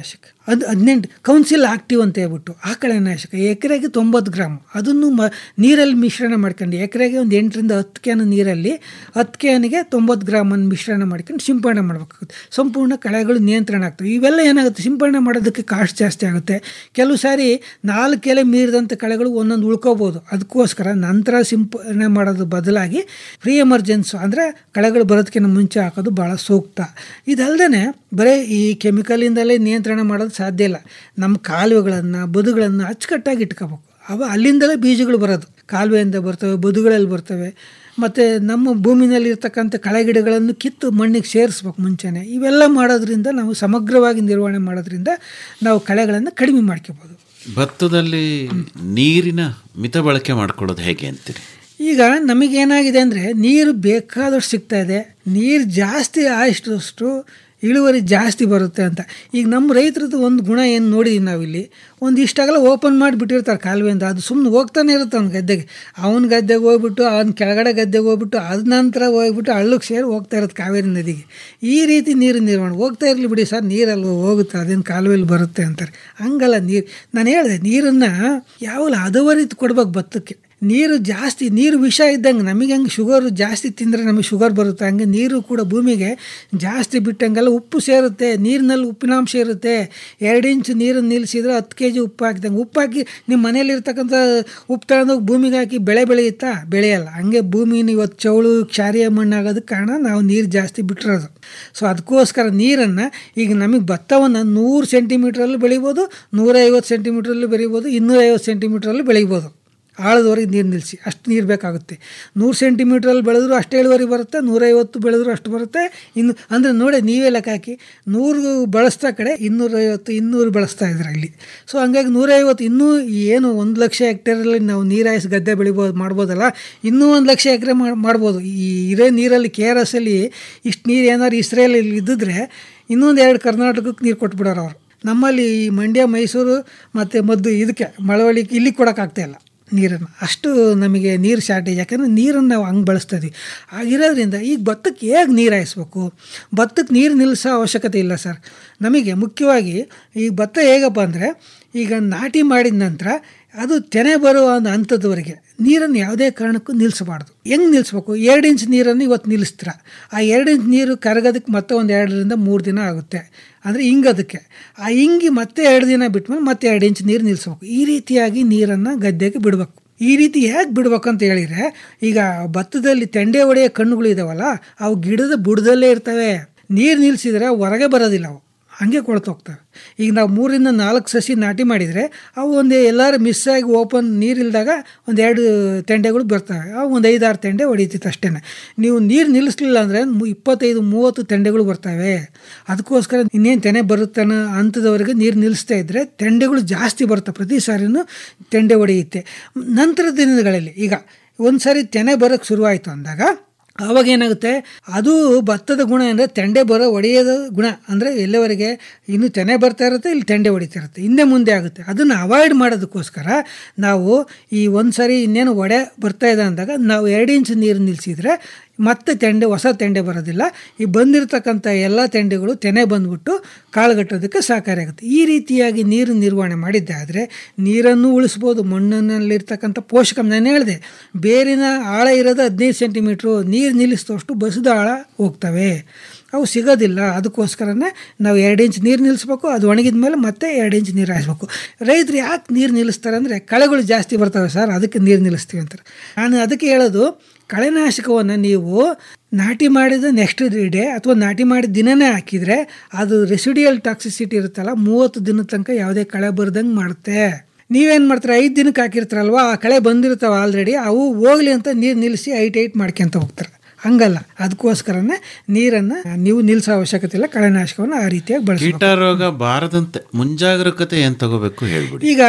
ಅದು ಹದಿನೆಂಟು ಕೌನ್ಸಿಲ್ ಆಕ್ಟಿವ್ ಅಂತ ಹೇಳ್ಬಿಟ್ಟು ಆ ಕಳೆನಾಶಕ ಎಕರೆಗೆ ತೊಂಬತ್ತು ಗ್ರಾಮ್ ಅದನ್ನು ಮ ನೀರಲ್ಲಿ ಮಿಶ್ರಣ ಮಾಡ್ಕೊಂಡು ಎಕರೆಗೆ ಒಂದು ಎಂಟರಿಂದ ಹತ್ತು ಕ್ಯಾನ್ ನೀರಲ್ಲಿ ಹತ್ತು ಕ್ಯಾನಿಗೆ ತೊಂಬತ್ತು ಗ್ರಾಮನ್ನು ಮಿಶ್ರಣ ಮಾಡ್ಕೊಂಡು ಸಿಂಪಡಣೆ ಮಾಡಬೇಕಾಗುತ್ತೆ ಸಂಪೂರ್ಣ ಕಳೆಗಳು ನಿಯಂತ್ರಣ ಆಗ್ತವೆ ಇವೆಲ್ಲ ಏನಾಗುತ್ತೆ ಸಿಂಪಡಣೆ ಮಾಡೋದಕ್ಕೆ ಕಾಸ್ಟ್ ಜಾಸ್ತಿ ಆಗುತ್ತೆ ಕೆಲವು ಸಾರಿ ನಾಲ್ಕು ಎಲೆ ಮೀರಿದಂಥ ಕಳೆಗಳು ಒಂದೊಂದು ಉಳ್ಕೋಬೋದು ಅದಕ್ಕೋಸ್ಕರ ನಂತರ ಸಿಂಪಡಣೆ ಮಾಡೋದು ಬದಲಾಗಿ ಫ್ರೀ ಎಮರ್ಜೆನ್ಸ್ ಅಂದರೆ ಕಳೆಗಳು ಬರೋದಕ್ಕಿಂತ ಮುಂಚೆ ಹಾಕೋದು ಭಾಳ ಸೂಕ್ತ ಇದಲ್ಲದೆ ಬರೀ ಈ ಕೆಮಿಕಲಿಂದಲೇ ನಿಯಂತ್ರಣ ಮಾಡೋದು ಸಾಧ್ಯ ಇಲ್ಲ ನಮ್ಮ ಕಾಲುವೆಗಳನ್ನು ಬದುಗಳನ್ನು ಅಚ್ಚುಕಟ್ಟಾಗಿ ಇಟ್ಕೋಬೇಕು ಅವ ಅಲ್ಲಿಂದಲೇ ಬೀಜಗಳು ಬರೋದು ಕಾಲುವೆಯಿಂದ ಬರ್ತವೆ ಬದುಗಳಲ್ಲಿ ಬರ್ತವೆ ಮತ್ತು ನಮ್ಮ ಭೂಮಿನಲ್ಲಿ ಇರ್ತಕ್ಕಂಥ ಕಳೆಗಿಡಗಳನ್ನು ಕಿತ್ತು ಮಣ್ಣಿಗೆ ಸೇರಿಸ್ಬೇಕು ಮುಂಚೆನೇ ಇವೆಲ್ಲ ಮಾಡೋದ್ರಿಂದ ನಾವು ಸಮಗ್ರವಾಗಿ ನಿರ್ವಹಣೆ ಮಾಡೋದ್ರಿಂದ ನಾವು ಕಳೆಗಳನ್ನು ಕಡಿಮೆ ಮಾಡ್ಕೋಬೋದು
ಭತ್ತದಲ್ಲಿ ನೀರಿನ ಮಿತ ಬಳಕೆ ಮಾಡ್ಕೊಳ್ಳೋದು ಹೇಗೆ ಅಂತೀರಿ
ಈಗ ನಮಗೇನಾಗಿದೆ ಅಂದರೆ ನೀರು ಬೇಕಾದಷ್ಟು ಸಿಗ್ತಾ ಇದೆ ನೀರು ಜಾಸ್ತಿ ಆಯಿಷ್ಟು ಇಳುವರಿ ಜಾಸ್ತಿ ಬರುತ್ತೆ ಅಂತ ಈಗ ನಮ್ಮ ರೈತರದ್ದು ಒಂದು ಗುಣ ಏನು ನೋಡಿದ್ದೀವಿ ನಾವಿಲ್ಲಿ ಒಂದು ಇಷ್ಟಾಗಲ್ಲ ಓಪನ್ ಮಾಡಿ ಬಿಟ್ಟಿರ್ತಾರೆ ಕಾಲುವೆಯಿಂದ ಅದು ಸುಮ್ಮನೆ ಹೋಗ್ತಾನೆ ಇರುತ್ತೆ ಅವ್ನ ಗದ್ದೆಗೆ ಅವನ ಗದ್ದೆಗೆ ಹೋಗ್ಬಿಟ್ಟು ಅವ್ನ ಕೆಳಗಡೆ ಗದ್ದೆಗೆ ಹೋಗ್ಬಿಟ್ಟು ಅದ ನಂತರ ಹೋಗ್ಬಿಟ್ಟು ಹಳ್ಳಕ್ಕೆ ಸೇರಿ ಹೋಗ್ತಾ ಇರುತ್ತೆ ಕಾವೇರಿ ನದಿಗೆ ಈ ರೀತಿ ನೀರು ನಿರ್ವಹಣೆ ಹೋಗ್ತಾ ಇರಲಿ ಬಿಡಿ ಸರ್ ನೀರಲ್ಲಿ ಹೋಗುತ್ತೆ ಅದೇನು ಕಾಲುವೆಯಲ್ಲಿ ಬರುತ್ತೆ ಅಂತಾರೆ ಹಂಗಲ್ಲ ನೀರು ನಾನು ಹೇಳಿದೆ ನೀರನ್ನು ಯಾವಲ್ಲ ಹದವರಿತು ಕೊಡ್ಬೇಕು ಭತ್ತಕ್ಕೆ ನೀರು ಜಾಸ್ತಿ ನೀರು ವಿಷ ಇದ್ದಂಗೆ ನಮಗೆ ಹಂಗೆ ಶುಗರು ಜಾಸ್ತಿ ತಿಂದರೆ ನಮಗೆ ಶುಗರ್ ಬರುತ್ತೆ ಹಂಗೆ ನೀರು ಕೂಡ ಭೂಮಿಗೆ ಜಾಸ್ತಿ ಬಿಟ್ಟಂಗೆಲ್ಲ ಉಪ್ಪು ಸೇರುತ್ತೆ ನೀರಿನಲ್ಲಿ ಉಪ್ಪಿನಾಂಶ ಇರುತ್ತೆ ಎರಡು ಇಂಚು ನೀರನ್ನು ನಿಲ್ಲಿಸಿದ್ರೆ ಹತ್ತು ಕೆ ಜಿ ಉಪ್ಪು ಹಾಕಿದಂಗೆ ಉಪ್ಪು ಹಾಕಿ ನಿಮ್ಮ ಮನೇಲಿರ್ತಕ್ಕಂಥ ಉಪ್ಪು ತಗೊಂಡೋಗಿ ಭೂಮಿಗೆ ಹಾಕಿ ಬೆಳೆ ಬೆಳೆಯುತ್ತಾ ಬೆಳೆಯಲ್ಲ ಹಂಗೆ ಭೂಮಿನ ಇವತ್ತು ಚೌಳು ಕ್ಷಾರಿಯ ಮಣ್ಣಾಗೋದಕ್ಕೆ ಕಾರಣ ನಾವು ನೀರು ಜಾಸ್ತಿ ಬಿಟ್ಟಿರೋದು ಸೊ ಅದಕ್ಕೋಸ್ಕರ ನೀರನ್ನು ಈಗ ನಮಗೆ ಭತ್ತವನ್ನು ನೂರು ಸೆಂಟಿಮೀಟ್ರಲ್ಲಿ ಬೆಳಿಬೋದು ನೂರೈವತ್ತು ಸೆಂಟಿಮೀಟ್ರಲ್ಲಿ ಬೆಳಿಬೋದು ಇನ್ನೂರೈವತ್ತು ಸೆಂಟಿಮೀಟ್ರಲ್ಲಿ ಬೆಳಿಬೋದು ಆಳದವರೆಗೆ ನೀರು ನಿಲ್ಲಿಸಿ ಅಷ್ಟು ನೀರು ಬೇಕಾಗುತ್ತೆ ನೂರು ಸೆಂಟಿಮೀಟ್ರಲ್ಲಿ ಬೆಳೆದ್ರು ಅಷ್ಟೇ ಇಳುವರಿ ಬರುತ್ತೆ ನೂರೈವತ್ತು ಬೆಳೆದ್ರು ಅಷ್ಟು ಬರುತ್ತೆ ಇನ್ನು ಅಂದರೆ ನೋಡಿ ನೀವೇ ಲೆಕ್ಕ ಹಾಕಿ ನೂರು ಬಳಸ್ತಾ ಕಡೆ ಇನ್ನೂರೈವತ್ತು ಇನ್ನೂರು ಬಳಸ್ತಾ ಇದ್ದಾರೆ ಇಲ್ಲಿ ಸೊ ಹಂಗಾಗಿ ನೂರೈವತ್ತು ಇನ್ನೂ ಏನು ಒಂದು ಲಕ್ಷ ಹೆಕ್ಟೇರಲ್ಲಿ ನಾವು ನೀರಾಯಿಸಿ ಗದ್ದೆ ಬೆಳಿಬೋದು ಮಾಡ್ಬೋದಲ್ಲ ಇನ್ನೂ ಒಂದು ಲಕ್ಷ ಎಕರೆ ಮಾಡ್ಬೋದು ಈ ಇರೇ ನೀರಲ್ಲಿ ಕೆ ಆರ್ ಎಸ್ ಅಲ್ಲಿ ಇಷ್ಟು ನೀರು ಏನಾದ್ರು ಇಸ್ರೇಲಲ್ಲಿ ಇದ್ದಿದ್ರೆ ಇನ್ನೊಂದು ಎರಡು ಕರ್ನಾಟಕಕ್ಕೆ ನೀರು ಕೊಟ್ಬಿಡೋರು ಅವರು ನಮ್ಮಲ್ಲಿ ಈ ಮಂಡ್ಯ ಮೈಸೂರು ಮತ್ತು ಮದ್ದು ಇದಕ್ಕೆ ಮಳವಳ್ಳಿ ಇಲ್ಲಿ ಕೊಡೋಕ್ಕಾಗ್ತಾಯಿಲ್ಲ ನೀರನ್ನು ಅಷ್ಟು ನಮಗೆ ನೀರು ಶಾರ್ಟೇಜ್ ಯಾಕಂದರೆ ನೀರನ್ನು ನಾವು ಹಂಗೆ ಬಳಸ್ತಾ ಇದ್ದೀವಿ ಆಗಿರೋದ್ರಿಂದ ಈಗ ಭತ್ತಕ್ಕೆ ಹೇಗೆ ನೀರು ಹಾಯಿಸ್ಬೇಕು ಭತ್ತಕ್ಕೆ ನೀರು ನಿಲ್ಲಿಸೋ ಅವಶ್ಯಕತೆ ಇಲ್ಲ ಸರ್ ನಮಗೆ ಮುಖ್ಯವಾಗಿ ಈ ಭತ್ತ ಹೇಗಪ್ಪ ಅಂದರೆ ಈಗ ನಾಟಿ ಮಾಡಿದ ನಂತರ ಅದು ತೆನೆ ಬರುವ ಒಂದು ಹಂತದವರೆಗೆ ನೀರನ್ನು ಯಾವುದೇ ಕಾರಣಕ್ಕೂ ನಿಲ್ಲಿಸಬಾರ್ದು ಹೆಂಗೆ ನಿಲ್ಲಿಸ್ಬೇಕು ಎರಡು ಇಂಚ್ ನೀರನ್ನು ಇವತ್ತು ನಿಲ್ಲಿಸ್ತೀರ ಆ ಎರಡು ಇಂಚ್ ನೀರು ಕರಗೋದಕ್ಕೆ ಮತ್ತೆ ಒಂದು ಎರಡರಿಂದ ಮೂರು ದಿನ ಆಗುತ್ತೆ ಅಂದರೆ ಹಿಂಗೋದಕ್ಕೆ ಆ ಹಿಂಗಿ ಮತ್ತೆ ಎರಡು ದಿನ ಬಿಟ್ಮೇಲೆ ಮತ್ತೆ ಎರಡು ಇಂಚ್ ನೀರು ನಿಲ್ಲಿಸ್ಬೇಕು ಈ ರೀತಿಯಾಗಿ ನೀರನ್ನು ಗದ್ದೆಗೆ ಬಿಡಬೇಕು ಈ ರೀತಿ ಹೇಗೆ ಬಿಡ್ಬೇಕು ಅಂತ ಹೇಳಿದರೆ ಈಗ ಭತ್ತದಲ್ಲಿ ತೆಂಡೆ ಹೊಡೆಯೋ ಕಣ್ಣುಗಳು ಇದಾವಲ್ಲ ಅವು ಗಿಡದ ಬುಡದಲ್ಲೇ ಇರ್ತವೆ ನೀರು ನಿಲ್ಲಿಸಿದ್ರೆ ಹೊರಗೆ ಬರೋದಿಲ್ಲ ಅವು ಹಾಗೆ ಕೊಳ್ತೋಗ್ತವೆ ಈಗ ನಾವು ಮೂರಿಂದ ನಾಲ್ಕು ಸಸಿ ನಾಟಿ ಮಾಡಿದರೆ ಅವು ಒಂದು ಎಲ್ಲರೂ ಮಿಸ್ ಆಗಿ ಓಪನ್ ನೀರಿಲ್ದಾಗ ಒಂದು ಎರಡು ತೆಂಡೆಗಳು ಬರ್ತವೆ ಅವು ಒಂದು ಐದಾರು ತೆಂಡೆ ಹೊಡಿತಿತ್ತು ಅಷ್ಟೇ ನೀವು ನೀರು ನಿಲ್ಲಿಸ್ಲಿಲ್ಲ ಅಂದರೆ ಇಪ್ಪತ್ತೈದು ಮೂವತ್ತು ತೆಂಡೆಗಳು ಬರ್ತವೆ ಅದಕ್ಕೋಸ್ಕರ ಇನ್ನೇನು ತೆನೆ ಬರುತ್ತಾನ ಹಂತದವರೆಗೆ ನೀರು ನಿಲ್ಲಿಸ್ತಾ ಇದ್ದರೆ ತೆಂಡೆಗಳು ಜಾಸ್ತಿ ಬರ್ತವೆ ಪ್ರತಿ ಸಾರಿನೂ ತೆಂಡೆ ಹೊಡೆಯುತ್ತೆ ನಂತರ ದಿನಗಳಲ್ಲಿ ಈಗ ಒಂದು ಸಾರಿ ತೆನೆ ಬರೋಕ್ಕೆ ಶುರುವಾಯಿತು ಅಂದಾಗ ಆವಾಗ ಏನಾಗುತ್ತೆ ಅದು ಭತ್ತದ ಗುಣ ಅಂದರೆ ತೆಂಡೆ ಬರೋ ಒಡೆಯೋದ ಗುಣ ಅಂದರೆ ಎಲ್ಲಿವರೆಗೆ ಇನ್ನು ತೆನೆ ಬರ್ತಾ ಇರುತ್ತೆ ಇಲ್ಲಿ ತೆಂಡೆ ಹೊಡಿತಾ ಇರುತ್ತೆ ಹಿಂದೆ ಮುಂದೆ ಆಗುತ್ತೆ ಅದನ್ನು ಅವಾಯ್ಡ್ ಮಾಡೋದಕ್ಕೋಸ್ಕರ ನಾವು ಈ ಒಂದು ಸಾರಿ ಇನ್ನೇನು ಒಡೆ ಬರ್ತಾ ಇದೆ ಅಂದಾಗ ನಾವು ಎರಡು ಇಂಚ್ ನೀರು ನಿಲ್ಲಿಸಿದ್ರೆ ಮತ್ತೆ ತೆಂಡೆ ಹೊಸ ತೆಂಡೆ ಬರೋದಿಲ್ಲ ಈ ಬಂದಿರತಕ್ಕಂಥ ಎಲ್ಲ ತೆಂಡೆಗಳು ತೆನೆ ಬಂದ್ಬಿಟ್ಟು ಕಾಳುಗಟ್ಟೋದಕ್ಕೆ ಸಹಕಾರಿಯಾಗುತ್ತೆ ಈ ರೀತಿಯಾಗಿ ನೀರು ನಿರ್ವಹಣೆ ಮಾಡಿದ್ದಾದರೆ ನೀರನ್ನು ಉಳಿಸ್ಬೋದು ಮಣ್ಣಿನಲ್ಲಿರ್ತಕ್ಕಂಥ ಪೋಷಕಾಂಶ ನಾನು ಹೇಳಿದೆ ಬೇರಿನ ಆಳ ಇರೋದು ಹದಿನೈದು ಸೆಂಟಿಮೀಟ್ರು ನೀರು ನಿಲ್ಲಿಸಿದಷ್ಟು ಬಸದ ಆಳ ಹೋಗ್ತವೆ ಅವು ಸಿಗೋದಿಲ್ಲ ಅದಕ್ಕೋಸ್ಕರನೇ ನಾವು ಎರಡು ಇಂಚ್ ನೀರು ನಿಲ್ಲಿಸ್ಬೇಕು ಅದು ಒಣಗಿದ ಮೇಲೆ ಮತ್ತೆ ಎರಡು ಇಂಚ್ ನೀರು ಹಾಯಿಸ್ಬೇಕು ರೈತರು ಯಾಕೆ ನೀರು ನಿಲ್ಲಿಸ್ತಾರೆ ಅಂದರೆ ಕಳೆಗಳು ಜಾಸ್ತಿ ಬರ್ತವೆ ಸರ್ ಅದಕ್ಕೆ ನೀರು ನಿಲ್ಲಿಸ್ತೀವಿ ಅಂತಾರೆ ನಾನು ಅದಕ್ಕೆ ಹೇಳೋದು ಕಳೆನಾಶಕವನ್ನು ನೀವು ನಾಟಿ ಮಾಡಿದ ನೆಕ್ಸ್ಟ್ ಡೇ ಅಥವಾ ನಾಟಿ ಮಾಡಿದ ದಿನನೇ ಹಾಕಿದರೆ ಅದು ರೆಸಿಡಿಯಲ್ ಟಾಕ್ಸಿಸಿಟಿ ಇರುತ್ತಲ್ಲ ಮೂವತ್ತು ದಿನದ ತನಕ ಯಾವುದೇ ಕಳೆ ಬರ್ದಂಗೆ ಮಾಡುತ್ತೆ ನೀವೇನು ಮಾಡ್ತೀರ ಐದು ದಿನಕ್ಕೆ ಹಾಕಿರ್ತಾರಲ್ವ ಆ ಕಳೆ ಬಂದಿರ್ತಾವೆ ಆಲ್ರೆಡಿ ಅವು ಹೋಗ್ಲಿ ಅಂತ ನೀರು ನಿಲ್ಲಿಸಿ ಐಟ್ ಐಟ್ ಮಾಡ್ಕೊಂತ ಹೋಗ್ತಾರೆ ಹಂಗಲ್ಲ ಅದಕ್ಕೋಸ್ಕರನೇ ನೀರನ್ನು ನೀವು ನಿಲ್ಲಿಸೋ ಅವಶ್ಯಕತೆ ಇಲ್ಲ ಕಳೆನಾಶಕವನ್ನು ಆ ರೀತಿಯಾಗಿ ಬಳಸಿ
ಕೀಟ ರೋಗ ಬಾರದಂತೆ ಮುಂಜಾಗ್ರತೆ ಏನು ತಗೋಬೇಕು ಹೇಳ್ಬಿಡಿ
ಈಗ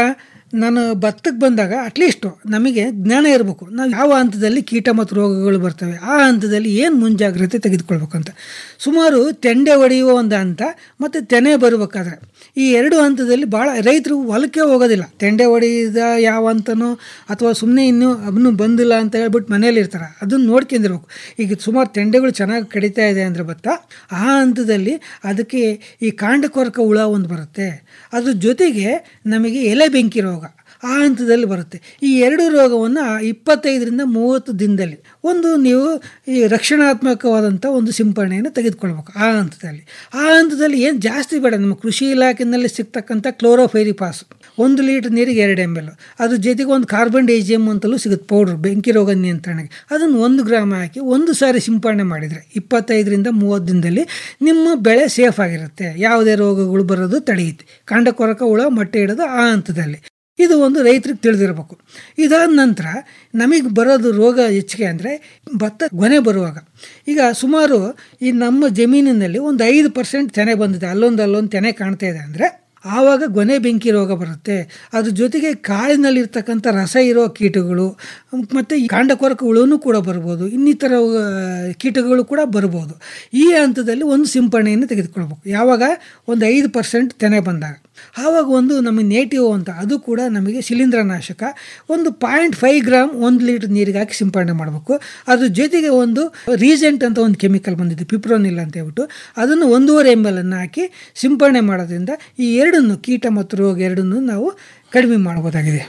ನಾನು ಭತ್ತಕ್ಕೆ ಬಂದಾಗ ಅಟ್ಲೀಸ್ಟು ನಮಗೆ ಜ್ಞಾನ ಇರಬೇಕು ನಾವು ಯಾವ ಹಂತದಲ್ಲಿ ಕೀಟ ಮತ್ತು ರೋಗಗಳು ಬರ್ತವೆ ಆ ಹಂತದಲ್ಲಿ ಏನು ಮುಂಜಾಗ್ರತೆ ತೆಗೆದುಕೊಳ್ಬೇಕು ಅಂತ ಸುಮಾರು ತೆಂಡೆ ಹೊಡೆಯುವ ಒಂದು ಹಂತ ಮತ್ತು ತೆನೆ ಬರಬೇಕಾದ್ರೆ ಈ ಎರಡು ಹಂತದಲ್ಲಿ ಭಾಳ ರೈತರು ಹೊಲಕ್ಕೆ ಹೋಗೋದಿಲ್ಲ ತೆಂಡೆ ಹೊಡೆದ ಯಾವ ಹಂತನೋ ಅಥವಾ ಸುಮ್ಮನೆ ಇನ್ನೂ ಅವನು ಬಂದಿಲ್ಲ ಅಂತ ಹೇಳ್ಬಿಟ್ಟು ಮನೇಲಿ ಇರ್ತಾರೆ ಅದನ್ನು ನೋಡ್ಕೊಂಡಿರ್ಬೇಕು ಈಗ ಸುಮಾರು ತೆಂಡೆಗಳು ಚೆನ್ನಾಗಿ ಕಡಿತಾ ಇದೆ ಅಂದರೆ ಭತ್ತ ಆ ಹಂತದಲ್ಲಿ ಅದಕ್ಕೆ ಈ ಕಾಂಡಕೊರಕ ಹುಳ ಒಂದು ಬರುತ್ತೆ ಅದ್ರ ಜೊತೆಗೆ ನಮಗೆ ಎಲೆ ಬೆಂಕಿ ರೋಗ ಆ ಹಂತದಲ್ಲಿ ಬರುತ್ತೆ ಈ ಎರಡು ರೋಗವನ್ನು ಇಪ್ಪತ್ತೈದರಿಂದ ಮೂವತ್ತು ದಿನದಲ್ಲಿ ಒಂದು ನೀವು ಈ ರಕ್ಷಣಾತ್ಮಕವಾದಂಥ ಒಂದು ಸಿಂಪರಣೆಯನ್ನು ತೆಗೆದುಕೊಳ್ಬೇಕು ಆ ಹಂತದಲ್ಲಿ ಆ ಹಂತದಲ್ಲಿ ಏನು ಜಾಸ್ತಿ ಬೇಡ ನಮ್ಮ ಕೃಷಿ ಇಲಾಖೆಯಲ್ಲಿ ಸಿಗ್ತಕ್ಕಂಥ ಕ್ಲೋರೋಫೈರಿಪಾಸ್ ಒಂದು ಲೀಟ್ರ್ ನೀರಿಗೆ ಎರಡು ಎಮ್ ಎಲ್ ಅದ್ರ ಜೊತೆಗೆ ಒಂದು ಕಾರ್ಬನ್ ಡೈಜಿಯಮ್ ಅಂತಲೂ ಸಿಗುತ್ತೆ ಪೌಡ್ರ್ ಬೆಂಕಿ ರೋಗ ನಿಯಂತ್ರಣೆಗೆ ಅದನ್ನು ಒಂದು ಗ್ರಾಮ್ ಹಾಕಿ ಒಂದು ಸಾರಿ ಸಿಂಪರಣೆ ಮಾಡಿದರೆ ಇಪ್ಪತ್ತೈದರಿಂದ ಮೂವತ್ತು ದಿನದಲ್ಲಿ ನಿಮ್ಮ ಬೆಳೆ ಸೇಫ್ ಆಗಿರುತ್ತೆ ಯಾವುದೇ ರೋಗಗಳು ಬರೋದು ತಡೆಯುತ್ತೆ ಕಾಂಡಕೊರಕ ಹುಳ ಮೊಟ್ಟೆ ಇಡೋದು ಆ ಹಂತದಲ್ಲಿ ಇದು ಒಂದು ರೈತರಿಗೆ ತಿಳಿದಿರಬೇಕು ಇದಾದ ನಂತರ ನಮಗೆ ಬರೋದು ರೋಗ ಹೆಚ್ಚಿಗೆ ಅಂದರೆ ಭತ್ತ ಗೊನೆ ಬರುವಾಗ ಈಗ ಸುಮಾರು ಈ ನಮ್ಮ ಜಮೀನಿನಲ್ಲಿ ಒಂದು ಐದು ಪರ್ಸೆಂಟ್ ತೆನೆ ಬಂದಿದೆ ಅಲ್ಲೊಂದು ಅಲ್ಲೊಂದು ತೆನೆ ಕಾಣ್ತಾ ಇದೆ ಅಂದರೆ ಆವಾಗ ಗೊನೆ ಬೆಂಕಿ ರೋಗ ಬರುತ್ತೆ ಅದ್ರ ಜೊತೆಗೆ ಕಾಳಿನಲ್ಲಿರ್ತಕ್ಕಂಥ ರಸ ಇರೋ ಕೀಟಗಳು ಮತ್ತು ಈ ಕಾಂಡಕೊರಕ ಹುಳುನು ಕೂಡ ಬರ್ಬೋದು ಇನ್ನಿತರ ಆ, ಕೀಟಗಳು ಕೂಡ ಬರ್ಬೋದು ಈ ಹಂತದಲ್ಲಿ ಒಂದು ಸಿಂಪರಣೆಯನ್ನು ತೆಗೆದುಕೊಳ್ಬೇಕು ಯಾವಾಗ ಒಂದು ಐದು ಪರ್ಸೆಂಟ್ ತೆನೆ ಬಂದಾಗ ಆವಾಗ ಒಂದು ನಮಗೆ ನೇಟಿವ್ ಅಂತ ಅದು ಕೂಡ ನಮಗೆ ಶಿಲೀಂಧ್ರನಾಶಕ ಒಂದು ಪಾಯಿಂಟ್ ಫೈವ್ ಗ್ರಾಮ್ ಒಂದು ಲೀಟ್ರ್ ನೀರಿಗೆ ಹಾಕಿ ಸಿಂಪರಣೆ ಮಾಡಬೇಕು ಅದ್ರ ಜೊತೆಗೆ ಒಂದು ರೀಸೆಂಟ್ ಅಂತ ಒಂದು ಕೆಮಿಕಲ್ ಬಂದಿದೆ ಪಿಪ್ರೋನಿಲ್ ಅಂತ ಹೇಳ್ಬಿಟ್ಟು ಅದನ್ನು ಒಂದೂವರೆ ಎಮ್ ಎಲ್ ಅನ್ನು ಹಾಕಿ ಸಿಂಪರಣೆ ಮಾಡೋದ್ರಿಂದ ಈ ಎರಡನ್ನು ಕೀಟ ಮತ್ತು ರೋಗ ಎರಡನ್ನು ನಾವು ಕಡಿಮೆ ಮಾಡಬಹುದಾಗಿದೆ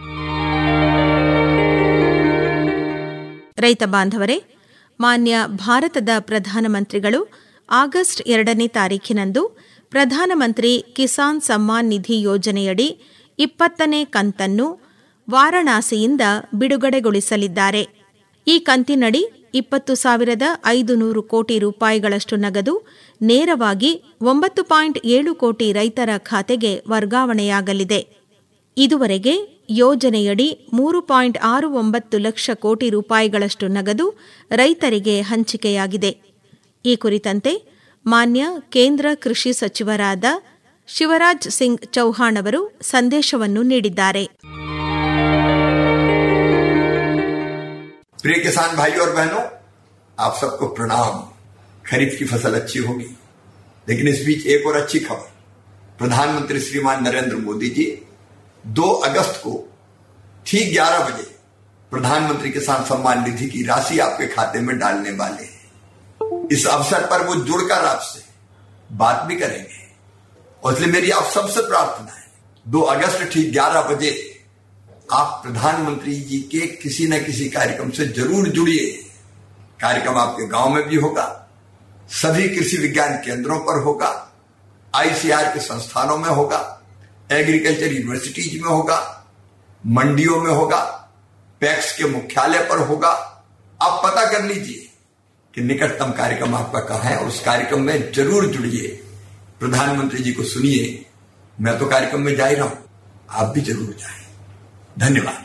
ರೈತ ಬಾಂಧವರೇ ಮಾನ್ಯ ಭಾರತದ ಪ್ರಧಾನಮಂತ್ರಿಗಳು ಆಗಸ್ಟ್ ಎರಡನೇ ತಾರೀಖಿನಂದು ಪ್ರಧಾನಮಂತ್ರಿ ಕಿಸಾನ್ ಸಮ್ಮಾನ್ ನಿಧಿ ಯೋಜನೆಯಡಿ ಇಪ್ಪತ್ತನೇ ಕಂತನ್ನು ವಾರಣಾಸಿಯಿಂದ ಬಿಡುಗಡೆಗೊಳಿಸಲಿದ್ದಾರೆ ಈ ಕಂತಿನಡಿ ಇಪ್ಪತ್ತು ಸಾವಿರದ ಐದು ನೂರು ಕೋಟಿ ರೂಪಾಯಿಗಳಷ್ಟು ನಗದು ನೇರವಾಗಿ ಒಂಬತ್ತು ಪಾಯಿಂಟ್ ಏಳು ಕೋಟಿ ರೈತರ ಖಾತೆಗೆ ವರ್ಗಾವಣೆಯಾಗಲಿದೆ ಇದುವರೆಗೆ ಯೋಜನೆಯಡಿ ಮೂರು ಪಾಯಿಂಟ್ ಆರು ಒಂಬತ್ತು ಲಕ್ಷ ಕೋಟಿ ರೂಪಾಯಿಗಳಷ್ಟು ನಗದು ರೈತರಿಗೆ ಹಂಚಿಕೆಯಾಗಿದೆ ಈ ಕುರಿತಂತೆ ಮಾನ್ಯ ಕೇಂದ್ರ ಕೃಷಿ ಸಚಿವರಾದ ಶಿವರಾಜ್ ಸಿಂಗ್ ಚೌಹಾಣ್ ಅವರು ಸಂದೇಶವನ್ನು ನೀಡಿದ್ದಾರೆ
प्रिय किसान भाइयों और बहनों आप सबको प्रणाम खरीफ की फसल अच्छी होगी लेकिन इस बीच एक और अच्छी खबर प्रधानमंत्री श्रीमान नरेंद्र मोदी जी 2 अगस्त को ठीक 11 बजे प्रधानमंत्री किसान सम्मान निधि की राशि आपके खाते में डालने वाले हैं इस अवसर पर वो जुड़कर आपसे बात भी करेंगे और इसलिए मेरी आप सबसे प्रार्थना है 2 अगस्त ठीक 11 बजे आप प्रधानमंत्री जी के किसी न किसी कार्यक्रम से जरूर जुड़िए कार्यक्रम आपके गांव में भी होगा सभी कृषि विज्ञान केंद्रों पर होगा आईसीआर के संस्थानों में होगा एग्रीकल्चर यूनिवर्सिटीज में होगा मंडियों में होगा पैक्स के मुख्यालय पर होगा आप पता कर लीजिए कि निकटतम कार्यक्रम आपका कहाँ है और उस कार्यक्रम में जरूर जुड़िए प्रधानमंत्री जी को सुनिए मैं तो कार्यक्रम में जा ही रहा हूं आप भी जरूर जाएं धन्यवाद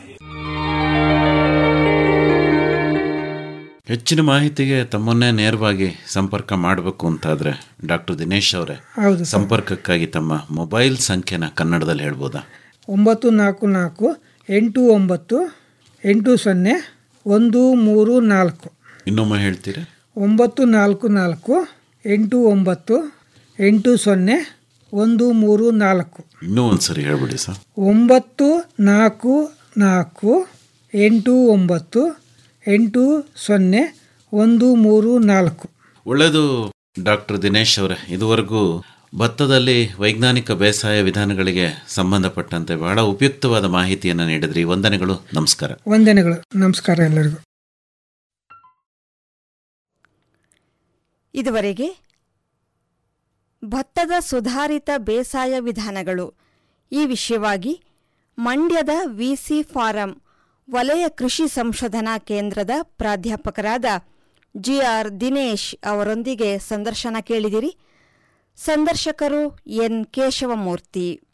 ಹೆಚ್ಚಿನ ಮಾಹಿತಿಗೆ ತಮ್ಮನ್ನೇ ನೇರವಾಗಿ ಸಂಪರ್ಕ ಮಾಡಬೇಕು ಅಂತಾದ್ರೆ ಡಾಕ್ಟರ್ ದಿನೇಶ್ ಅವರೇ
ಹೌದು ಸರ್
ಸಂಪರ್ಕಕ್ಕಾಗಿ ತಮ್ಮ ಮೊಬೈಲ್ ಸಂಖ್ಯೆನ ಕನ್ನಡದಲ್ಲಿ ಹೇಳ್ಬೋದಾ
ಒಂಬತ್ತು ನಾಲ್ಕು ನಾಲ್ಕು ಎಂಟು ಒಂಬತ್ತು ಎಂಟು ಸೊನ್ನೆ ಒಂದು ಮೂರು ನಾಲ್ಕು
ಇನ್ನೊಮ್ಮೆ ಹೇಳ್ತೀರಾ
ಒಂಬತ್ತು ನಾಲ್ಕು ನಾಲ್ಕು ಎಂಟು ಒಂಬತ್ತು ಎಂಟು ಸೊನ್ನೆ ಒಂದು ಮೂರು ನಾಲ್ಕು
ಇನ್ನೂ ಒಂದ್ಸರಿ ಹೇಳ್ಬಿಡಿ ಸರ್
ಒಂಬತ್ತು ನಾಲ್ಕು ನಾಲ್ಕು ಎಂಟು ಒಂಬತ್ತು ಎಂಟು ಸೊನ್ನೆ ಒಂದು ಮೂರು ನಾಲ್ಕು
ಒಳ್ಳೆಯದು ಡಾಕ್ಟರ್ ದಿನೇಶ್ ಅವರೇ ಇದುವರೆಗೂ ಭತ್ತದಲ್ಲಿ ವೈಜ್ಞಾನಿಕ ಬೇಸಾಯ ವಿಧಾನಗಳಿಗೆ ಸಂಬಂಧಪಟ್ಟಂತೆ ಬಹಳ ಉಪಯುಕ್ತವಾದ ಮಾಹಿತಿಯನ್ನು ನೀಡಿದ್ರಿ ವಂದನೆಗಳು ನಮಸ್ಕಾರ
ವಂದನೆಗಳು ನಮಸ್ಕಾರ ಎಲ್ಲರಿಗೂ
ಇದುವರೆಗೆ ಭತ್ತದ ಸುಧಾರಿತ ಬೇಸಾಯ ವಿಧಾನಗಳು ಈ ವಿಷಯವಾಗಿ ಮಂಡ್ಯದ ವಿಸಿ ಫಾರಂ ವಲಯ ಕೃಷಿ ಸಂಶೋಧನಾ ಕೇಂದ್ರದ ಪ್ರಾಧ್ಯಾಪಕರಾದ ಜಿಆರ್ ದಿನೇಶ್ ಅವರೊಂದಿಗೆ ಸಂದರ್ಶನ ಕೇಳಿದಿರಿ ಸಂದರ್ಶಕರು ಎನ್ ಕೇಶವಮೂರ್ತಿ